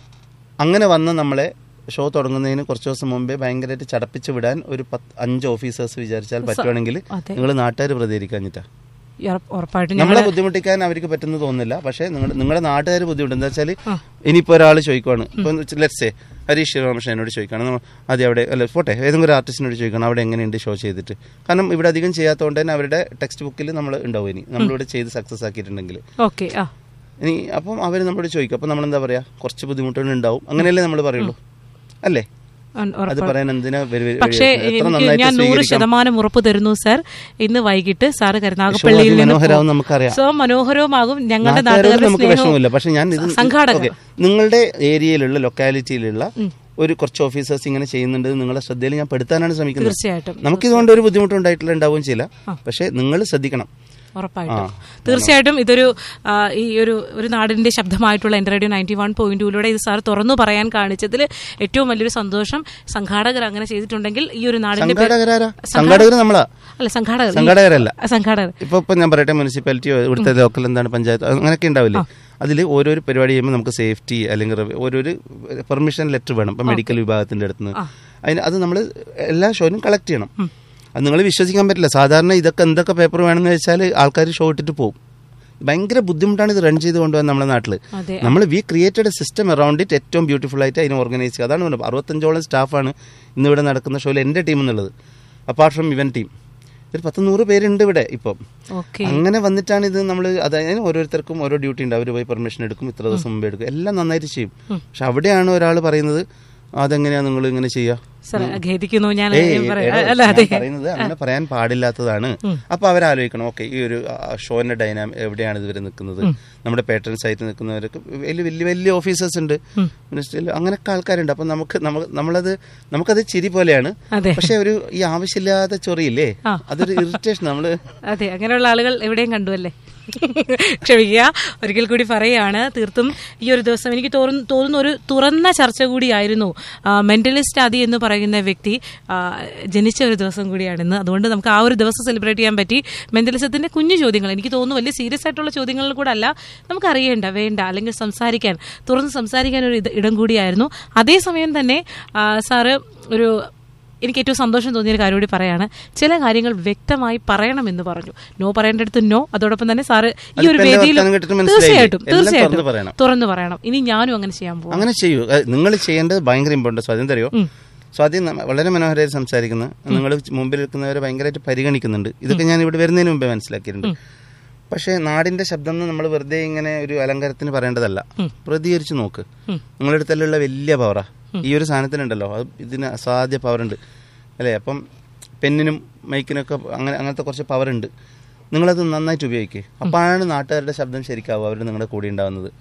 അങ്ങനെ വന്ന നമ്മളെ ഷോ തുടങ്ങുന്നതിന് കുറച്ച് ദിവസം മുമ്പേ ഭയങ്കരമായിട്ട് ചടപ്പിച്ച് വിടാൻ ഒരു പത്ത് അഞ്ച് ഓഫീസേഴ്സ് വിചാരിച്ചാൽ പറ്റുവാണെങ്കിൽ അതെ. നിങ്ങൾ നാട്ടുകാർ പ്രതികരിക്കാഞ്ഞിട്ടാ ഉറപ്പ്- ഉറപ്പായിട്ടും നമ്മളെ ബുദ്ധിമുട്ടിക്കാൻ അവർക്ക് പറ്റുന്നു തോന്നുന്നില്ല പക്ഷേ നിങ്ങൾ നിങ്ങളുടെ നാട്ടുകാർ ബുദ്ധിമുട്ട് എന്താ വെച്ചാൽ ഇനിയിപ്പോൾ ഒരാൾ ചോദിക്കുവാണ് ഇപ്പം ലെറ്റ്സേ ഹരീഷ് രാമകൃഷ്ണൻ എന്നോട് ചോദിക്കണം നമ്മൾ ആദ്യം അവിടെ അല്ല പോട്ടെ ഏതെങ്കിലും ഒരു ആർട്ടിസ്റ്റിനോട് ചോദിക്കണം അവിടെ എങ്ങനെയുണ്ട് ഷോ ചെയ്തിട്ട് കാരണം ഇവിടെ അധികം ചെയ്യാത്തതുകൊണ്ട് തന്നെ അവരുടെ ടെക്സ്റ്റ് ബുക്കിൽ നമ്മൾ ഉണ്ടാവും ഇനി നമ്മളിവിടെ ചെയ്ത് സക്സസ് ആക്കിയിട്ടുണ്ടെങ്കിൽ ഓക്കെ ആ ഇനി അപ്പം അവർ നമ്മളോട് ചോദിക്കും അപ്പം നമ്മൾ എന്താ പറയുക കുറച്ച് ബുദ്ധിമുട്ടുകൾ ഉണ്ടാവും അങ്ങനെയല്ലേ നമ്മൾ പറയുള്ളൂ അല്ലേ ഉം, അത് ഉറപ്പായിട്ടും. പറയാൻ എന്തിനാ വരു- വരു- പക്ഷേ എത്ര എനിക്ക് നന്നായിട്ട് ഞാൻ നൂറ് സ്വീകരിക്കാം ശതമാനം ഉറപ്പ് തരുന്നു സർ ഇന്ന് വൈകിട്ട് സാറ് ഷോ കരുനാഗപ്പള്ളിയിൽ നിന്ന് മനോഹരാവും നമുക്കറിയാം സോ മനോഹരവുമാകും ഞങ്ങളുടെ നാട്ടുകാരോട് നാട്ടുകാരുടെ നമുക്ക് സ്നേഹവും വിഷമമില്ല പക്ഷെ ഞാൻ ഇത് സംഘാടകർ. ഓക്കേ. നിങ്ങളുടെ ഏരിയയിലുള്ള ലൊക്കാലിറ്റിയിലുള്ള ഒരു കുറച്ച് ഓഫീസേഴ്സ് ഇങ്ങനെ ചെയ്യുന്നുണ്ട് നിങ്ങളെ ശ്രദ്ധയിൽ ഞാൻ പെടുത്താനാണ് ശ്രമിക്കുന്നത് തീർച്ചയായിട്ടും നമുക്കിതുകൊണ്ട് ഒരു ബുദ്ധിമുട്ടുണ്ടായിട്ടില്ല ഉണ്ടാവുകയും ചെയ്യില്ല പക്ഷെ നിങ്ങൾ ശ്രദ്ധിക്കണം ഉറപ്പായിട്ടും തീർച്ചയായിട്ടും ഇതൊരു ആ, ഈ ഒരു ഒരു നാടിന്റെ ശബ്ദമായിട്ടുള്ള എന്റെ റേഡിയോ നയൻറ്റി വൺ പോയിന്റ് ടൂയിലൂടെ ഇത് സാർ തുറന്നു പറയാൻ കാണിച്ചതിൽ ഏറ്റവും വലിയൊരു സന്തോഷം സംഘാടകർ അങ്ങനെ ചെയ്തിട്ടുണ്ടെങ്കിൽ ഈ ഒരു നാടിന്റെ പേര്- സംഘാടകരാരാ സംഘാടകർ നമ്മളാ അല്ല സംഘാടകർ ഈ- സംഘാടകരല്ല ആ, സംഘാടകർ ഇപ്പൊ ഇപ്പൊ ഞാൻ പറയട്ടെ മുനിസിപ്പാലിറ്റിയോ ഇവിടുത്തെ ലോക്കൽ എന്താണ് പഞ്ചായത്ത് അങ്ങനെയൊക്കെ ഉണ്ടാവില്ലേ അതിൽ ഓരോരോ പരിപാടി ചെയ്യുമ്പോൾ നമുക്ക് സേഫ്റ്റി അല്ലെങ്കിൽ റവ- ഓരോരു പെർമിഷൻ ലെറ്റർ വേണം ഇപ്പൊ മെഡിക്കൽ വിഭാഗത്തിന്റെ അടുത്ത് നിന്ന് അതിന് അത് നമ്മൾ എല്ലാ ഷോയിലും കളക്ട് ചെയ്യണം അത് നിങ്ങൾ വിശ്വസിക്കാൻ പറ്റില്ല സാധാരണ ഇതൊക്കെ എന്തൊക്കെ പേപ്പർ വേണമെന്ന് വെച്ചാൽ ആൾക്കാർ ഷോ ഇട്ടിട്ട് പോകും ഭയങ്കര ബുദ്ധിമുട്ടാണ് ഇത് റൺ ചെയ്ത് കൊണ്ടുപോകാൻ നമ്മുടെ നാട്ടിൽ അതെ നമ്മൾ we created a system around it ഏറ്റവും ബ്യൂട്ടിഫുൾ ആയിട്ട് അതിനെ ഓർഗനൈസ് ചെയ്യുക അതാണ് പറഞ്ഞത് അറുപത്തഞ്ചോളം സ്റ്റാഫാണ് ഇന്നിവിടെ നടക്കുന്ന ഷോയിൽ എൻ്റെ ടീം എന്നുള്ളത് അപ്പാർട്ട് ഫ്രം ഇവൻ ടീം ഒരു പത്ത് നൂറ് പേരുണ്ട് ഇവിടെ ഇപ്പം ഓക്കെ അങ്ങനെ വന്നിട്ടാണ് ഇത് നമ്മൾ അതായത് ഓരോരുത്തർക്കും ഓരോ ഡ്യൂട്ടി ഉണ്ട് അവർ പോയി പെർമിഷൻ എടുക്കും ഇത്ര ദിവസം മുമ്പ് എടുക്കും എല്ലാം നന്നായിട്ട് ചെയ്യും പക്ഷെ അവിടെയാണ് ഒരാൾ പറയുന്നത് അതെങ്ങനെയാ നിങ്ങൾ ഇങ്ങനെ ചെയ്യുക സാർ ഖേദിക്കുന്നു ഞാൻ ഏയ്, പറയാം. എടോ, അല്ല ഞാൻ അതെ പറയുന്നത് അങ്ങനെ പറയാൻ പാടില്ലാത്തതാണ് അപ്പൊ അവരാലോചിക്കണം ഓക്കെ ഈ ഒരു ഷോന്റെ ഡൈനാം എവിടെയാണ് ഇതുവരെ നിൽക്കുന്നത് നമ്മുടെ പേട്ടേൺ സൈറ്റിൽ നിൽക്കുന്നവരൊക്കെ വലിയ വലിയ വലിയ ഓഫീസേഴ്സ് ഉണ്ട് മിനിസ്റ്ററിൽ അങ്ങനെയൊക്കെ ആൾക്കാരുണ്ട് അപ്പൊ നമുക്ക് നമുക്ക് നമ്മളത് നമുക്കത് ചിരി പോലെയാണ് അതെ പക്ഷെ ഒരു ഈ ആവശ്യമില്ലാത്ത ചൊറിയില്ലേ ആ. അതൊരു ഇറിറ്റേഷൻ നമ്മള് അതെ അങ്ങനെയുള്ള ആളുകൾ എവിടെയും കണ്ടു അല്ലേ ക്ഷമിക്കുക ഒരിക്കൽ കൂടി പറയുകയാണ് തീർത്തും ഈ ഒരു ദിവസം എനിക്ക് തോന്നുന്നു തോന്നുന്ന ഒരു തുറന്ന ചർച്ച കൂടിയായിരുന്നു മെന്റലിസ്റ്റ് ആദി എന്ന് പറയുന്ന വ്യക്തി ആ, ജനിച്ച ഒരു ദിവസം കൂടിയാണ് ഇന്ന് അതുകൊണ്ട് നമുക്ക് ആ ഒരു ദിവസം സെലിബ്രേറ്റ് ചെയ്യാൻ പറ്റി മെന്റലിസത്തിന്റെ കുഞ്ഞു ചോദ്യങ്ങൾ എനിക്ക് തോന്നുന്നു വലിയ സീരിയസ് ആയിട്ടുള്ള ചോദ്യങ്ങളിൽ കൂടെ അല്ല നമുക്ക് അറിയേണ്ട വേണ്ട അല്ലെങ്കിൽ സംസാരിക്കാൻ തുറന്ന് സംസാരിക്കാൻ ഒരു ഇത് ഇടം കൂടിയായിരുന്നു അതേസമയം തന്നെ ആ, സാറ് ഒരു എനിക്ക് ഏറ്റവും സന്തോഷം തോന്നിയ ഒരു കാര്യം കൂടി പറയാണ് ചില കാര്യങ്ങൾ വ്യക്തമായി പറയണമെന്ന് പറഞ്ഞു നോ പറയേണ്ടടുത്ത് നോ അതോടൊപ്പം തന്നെ സാറ് ഈ ഒരു അതിപ്പോ എന്റെ വേദിയിൽ വർത്തമാനം കേട്ടിട്ട് മനസ്സിലായില്ലേ? തീർച്ചയായിട്ടും എല്ലാം തുറന്ന് തീർച്ചയായിട്ടും പറയണം. തുറന്നു പറയണം ഇനി ഞാനും അങ്ങനെ ചെയ്യാൻ പോകും അങ്ങനെ ചെയ്യൂ നിങ്ങൾ ചെയ്യേണ്ടത് ഭയങ്കര ഇമ്പോർട്ടൻ്റ് സ്വാധീനം തരുമോ സ്വാധീനം നമ്മ- വളരെ മനോഹരമായിട്ട് സംസാരിക്കുന്നു നിങ്ങൾ മുമ്പിൽ നിൽക്കുന്നവരെ ഭയങ്കരമായിട്ട് പരിഗണിക്കുന്നുണ്ട് ഇതൊക്കെ ഞാൻ ഇവിടെ വരുന്നതിന് മുമ്പേ മനസ്സിലാക്കിയിട്ടുണ്ട് പക്ഷേ നാടിന്റെ ശബ്ദം എന്ന് നമ്മൾ വെറുതെ ഇങ്ങനെ ഒരു അലങ്കാരത്തിന് പറയേണ്ടതല്ല പ്രതികരിച്ച് നോക്ക് നിങ്ങളുടെ അടുത്തുള്ള വലിയ പവറാ ഈ ഒരു സാധനത്തിനുണ്ടല്ലോ അത് ഇതിന് അസാധ്യ പവർ ഉണ്ട് അല്ലേ അപ്പം പെന്നിനും മൈക്കിനൊക്കെ അങ്ങനെ അങ്ങനത്തെ കുറച്ച് പവർ ഉണ്ട് നിങ്ങളത് നന്നായിട്ട് ഉപയോഗിക്കുക അപ്പോഴാണ് നാട്ടുകാരുടെ ശബ്ദം ശരിക്കാവുക അവർ നിങ്ങളുടെ കൂടെ ഉണ്ടാവുന്നത്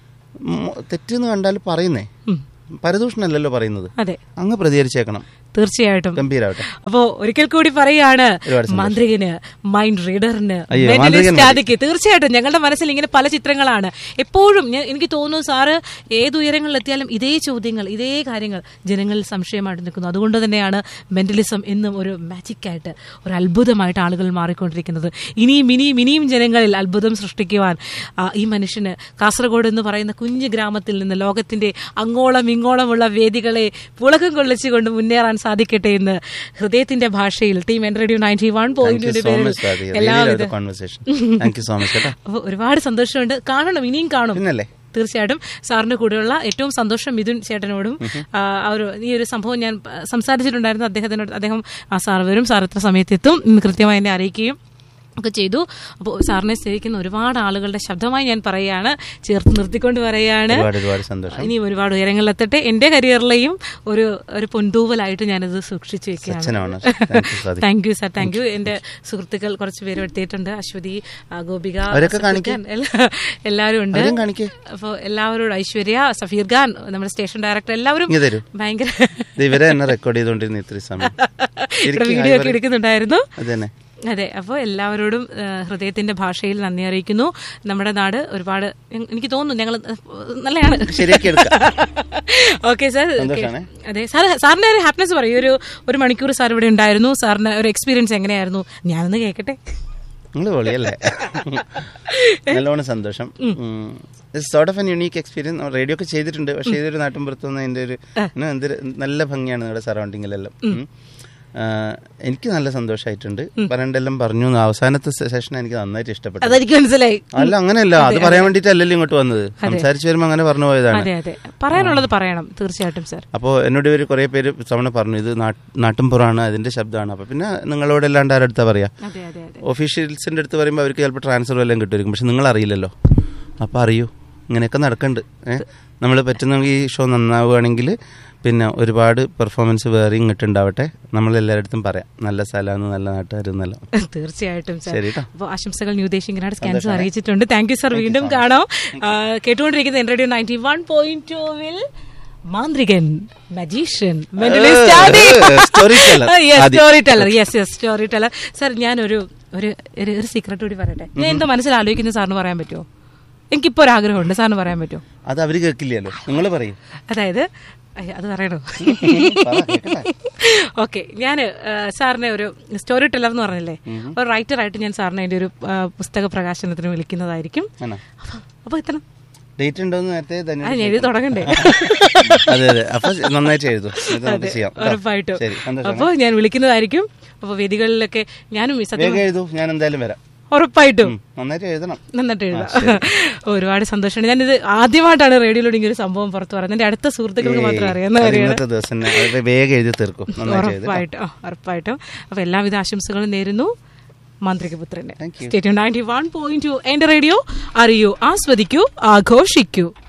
ഉം, തെറ്റെന്ന് കണ്ടാൽ പറയുന്നേ പരദൂഷണല്ലല്ലോ പറയുന്നത് അതെ അങ്ങ് പ്രതികരിച്ചേക്കണം തീർച്ചയായിട്ടും ഗംഭീരാവട്ടെ അപ്പോ ഒരിക്കൽ കൂടി പറയാണ് ഒരുപാട് സന്തോഷം. മാന്ത്രികന് മൈൻഡ് റീഡറിന് അയ്യോ, mentalist മാന്ത്രികൻ മതി. ആദിക്ക് തീർച്ചയായിട്ടും ഞങ്ങളുടെ മനസ്സിൽ ഇങ്ങനെ പല ചിത്രങ്ങളാണ് എപ്പോഴും ഞാൻ- എനിക്ക് തോന്നുന്നു സാറ് ഏത് ഉയരങ്ങളിൽ എത്തിയാലും ഇതേ ചോദ്യങ്ങൾ ഇതേ കാര്യങ്ങൾ ജനങ്ങളിൽ സംശയമായിട്ട് നിൽക്കുന്നു അതുകൊണ്ട് തന്നെയാണ് മെന്റലിസം എന്നും ഒരു മാജിക്കായിട്ട് ഒരു അത്ഭുതമായിട്ട് ആളുകൾ മാറിക്കൊണ്ടിരിക്കുന്നത് ഇനിയും ഇനിയും ഇനിയും ജനങ്ങളിൽ അത്ഭുതം സൃഷ്ടിക്കുവാൻ ആ, ഈ മനുഷ്യന് കാസർഗോഡ് എന്ന് പറയുന്ന കുഞ്ഞു ഗ്രാമത്തിൽ നിന്ന് ലോകത്തിന്റെ അങ്ങോളം ഇങ്ങോളമുള്ള വേദികളെ പുളകം കൊള്ളിച്ചുകൊണ്ട് മുന്നേറാൻ സാധിക്കട്ടെ എന്ന് ഹൃദയത്തിന്റെ ഭാഷയിൽ team N radio ninety one thank you point so much Swathi എല്ലാവിധ conversation thank you so much കേട്ടോ അപ്പൊ ഒരുപാട് സന്തോഷമുണ്ട് കാണണം ഇനിയും കാണും പിന്നല്ലേ തീർച്ചയായിട്ടും സാറിന്റെ കൂടെയുള്ള ഏറ്റവും സന്തോഷം മിഥുൻ ചേട്ടനോടും ആ, ആ ഒരു ഈ ഒരു സംഭവം ഞാൻ ആ, സംസാരിച്ചിട്ടുണ്ടായിരുന്നു അദ്ദേഹത്തിനോട് അദ്ദേഹം ആ സാർ വരും സാർ എത്ര സമയത്തെത്തും എന്ന് കൃത്യമായി എന്നെ അറിയിക്കുകയും ഒക്കെ ചെയ്തു അപ്പോൾ സാറിനെ സ്നേഹിക്കുന്ന ഒരുപാട് ആളുകളുടെ ശബ്ദമായി ഞാൻ പറയുകയാണ് ചേർത്ത് നിർത്തിക്കൊണ്ട് പറയുകയാണ് ഒരുപാട് ഒരുപാട് സന്തോഷം ഇനിയും ഒരുപാട് ഉയരങ്ങളിലെത്തട്ടെ എന്റെ കരിയറിലെയും ഒരു ഒരു പൊന്തൂവലായിട്ട് ഞാനിത് സൂക്ഷിച്ചു വെക്കുകയാണ് അച്ഛനാണ് thank you Swathi thank you sir thank you എന്റെ സുഹൃത്തുക്കൾ കുറച്ച് പേര് എത്തിയിട്ടുണ്ട് അശ്വതി ആ, ഗോപിക അവരൊക്കെ സഫീർ കാണിക്ക്. ഖാൻ, എല്ലാ- എല്ലാവരും ഉണ്ട് അവരും കാണിക്ക്. അപ്പോൾ എല്ലാവരോടും ഐശ്വര്യ സഫീർ ഖാൻ നമ്മുടെ സ്റ്റേഷൻ ഡയറക്ടർ എല്ലാവരും ഇങ്ങ് തരൂ ഭയങ്കര ഇത് ഇവരെ എന്നെ റെക്കോർഡ് ചെയ്തുകൊണ്ടിരുന്ന ഇത്രയും സമയം ഇവിടെ ഇരിക്ക്, വീഡിയോ ഹായ് ഒക്കെ പറയ്. എടുക്കുന്നുണ്ടായിരുന്നു അത് തന്നെ അതെ അപ്പോൾ എല്ലാവരോടും ആ, ഹൃദയത്തിന്റെ ഭാഷയിൽ നന്ദി അറിയിക്കുന്നു നമ്മുടെ നാട് ഒരുപാട് എ- എനിക്ക് തോന്നുന്നു ഞങ്ങൾ നല്ലതാണ് ശരിയാക്കി എടുക്കാം ഓക്കെ സാർ സന്തോഷാണേ. അതെ സാർ സാറിന്റെ ഒരു ഹാപ്പിനെസ് പറയൂ ഒരു ഒരു മണിക്കൂർ സാർ ഇവിടെ ഉണ്ടായിരുന്നു സാറിന് ഒരു എക്സ്പീരിയൻസ് എങ്ങനെയായിരുന്നു ഞാനൊന്ന് കേൾക്കട്ടെ നിങ്ങൾ പൊളിയല്ലേ നല്ലോണം സന്തോഷം sort of an unique experience radio ഒക്കെ ചെയ്തിട്ടുണ്ട് പക്ഷേ ഇതൊരു നാട്ടിൻപുറത്തുനിന്ന് അതിന്റെ ഒരു ഇന്ന് എന്തൊരു നല്ല ഭംഗിയാണ് നിങ്ങളുടെ സറൗണ്ടിങ്ങിലെല്ലാം ഉം. ആ, എനിക്ക് നല്ല സന്തോഷമായിട്ടുണ്ട് പറയണ്ടെല്ലാം പറഞ്ഞു അവസാനത്തെ സെഷൻ എനിക്ക് നന്നായിട്ട് ഇഷ്ടപ്പെട്ടു അതെനിക്ക് മനസ്സിലായി അല്ല അങ്ങനെയല്ല അത് പറയാൻ വേണ്ടിയിട്ടല്ലല്ലോ ഇങ്ങോട്ട് വന്നത് സംസാരിച്ചു വരുമ്പോൾ അങ്ങനെ പറഞ്ഞു പോയതാണ് അതെ അതെ പറയാനുള്ളത് പറയണം തീർച്ചയായിട്ടും സാർ അപ്പോൾ എന്നോട് ഇവർ കുറേ പേര് തവണ പറഞ്ഞു ഇത് നാട്ടിൻപുറമാണ് അതിന്റെ ശബ്ദമാണ് അപ്പോൾ പിന്നെ നിങ്ങളോട് അല്ലാണ്ട് ആരുടെ അടുത്താ പറയാ അതെ അതെ അതെ ഒഫീഷ്യൽസിന്റെ അടുത്ത് പറയുമ്പോൾ അവർക്ക് ചിലപ്പോൾ ട്രാൻസ്ഫർ വല്ലതും കിട്ടുമായിരിക്കും പക്ഷെ നിങ്ങൾ അറിയില്ലല്ലോ അപ്പോൾ അറിയൂ ഇങ്ങനെയൊക്കെ നടക്കുന്നുണ്ട് ഏഹ് നമ്മൾ പറ്റുന്നെങ്കിൽ ഈ ഷോ നന്നാവുകയാണെങ്കിൽ പിന്നെ ഒരുപാട് പെർഫോമൻസ് വേറെ ഇങ്ങോട്ട് ഉണ്ടാവട്ടെ നമ്മൾ എല്ലായിടത്തും പറയാം നല്ല സ്ഥലമാണ് നല്ല നാട്ടുകാരെന്നല്ല തീർച്ചയായിട്ടും സാർ ശരി കേട്ടോ അപ്പോൾ ആശംസകൾ ന്യൂ ദേശിംഗനാട് സ്കാൻസ് അറിയിച്ചിട്ടുണ്ട് താങ്ക് യു സാർ വീണ്ടും കാണാം ആ, കേട്ടുകൊണ്ടിരിക്കുന്ന N radio ninety one point ടൂവിൽ മാന്ത്രികൻ magician Storyteller. Adi. Storyteller yes yes storyteller sir ഞാനൊരു ഒരു ഒരു ഒരു സീക്രട്ട് കൂടി പറയട്ടെ ഞാൻ എന്താ മനസ്സിൽ ആലോചിക്കുന്നത് സാറിന് പറയാൻ പറ്റുമോ എനിക്കിപ്പോ ഒരു ആഗ്രഹമുണ്ട് സാറിന് പറയാൻ പറ്റുമോ അത് അവർ കേൾക്കില്ലല്ലോ നിങ്ങൾ പറയും അതായത് അയ്യ, അത് പറയണോ പറ, കേൾക്കട്ടെ. ഓക്കെ ഞാൻ സാറിനെ ഒരു സ്റ്റോറി ടെല്ലർ എന്ന് പറഞ്ഞില്ലേ ഒരു റൈറ്റർ ആയിട്ട് ഞാൻ സാറിനെ എൻ്റെ ഒരു ആ, പുസ്തക പ്രകാശനത്തിന് വിളിക്കുന്നതായിരിക്കും ആണോ അപ്പൊ അപ്പൊ എത്തണം ഡേറ്റ് ഉണ്ടോന്ന് നേരത്തെ തന്നെ അത് ഞാൻ എഴുതി തുടങ്ങണ്ടേ അതെ അതെ അപ്പൊ നന്നായിട്ട് എഴുതും ഇത് നമുക്ക് ചെയ്യാം കേട്ടോ. ഉറപ്പായിട്ടും ശരി സന്തോഷം അപ്പോൾ ഞാൻ വിളിക്കുന്നതായിരിക്കും അപ്പൊ വേദികളിലൊക്കെ ഞാനും ഈ സത്യം വേഗം എഴുതൂ ഞാൻ എന്തായാലും വരാം ഉറപ്പായിട്ടും ഉം, നന്നായിട്ട് എഴുതണം നന്നിട്ട് എഴുതാം ഒരുപാട് സന്തോഷമുണ്ട് ഞാനിത് ആദ്യമായിട്ടാണ് റേഡിയോയിലൂടെ ഇങ്ങനെ ഒരു സംഭവം പുറത്തു പറയുന്നത് എന്റെ അടുത്ത സുഹൃത്തുക്കൾക്ക് മാത്രം അറിയാവുന്ന അത് കാര്യമാണ് ഇന്നത്തെ ദിവസം തന്നെ അത് വേഗം എഴുതി തീർക്കും നന്നായിട്ട് എഴുതി ഉറപ്പായിട്ടും ആ, ഉറപ്പായിട്ടും അപ്പൊ എല്ലാവിധ ആശംസകളും നേരുന്നു മാന്ത്രികപുത്രന്റെ Thank you. State ninety one point two എന്റെ റേഡിയോ അറിയൂ ആസ്വദിക്കൂ ആഘോഷിക്കൂ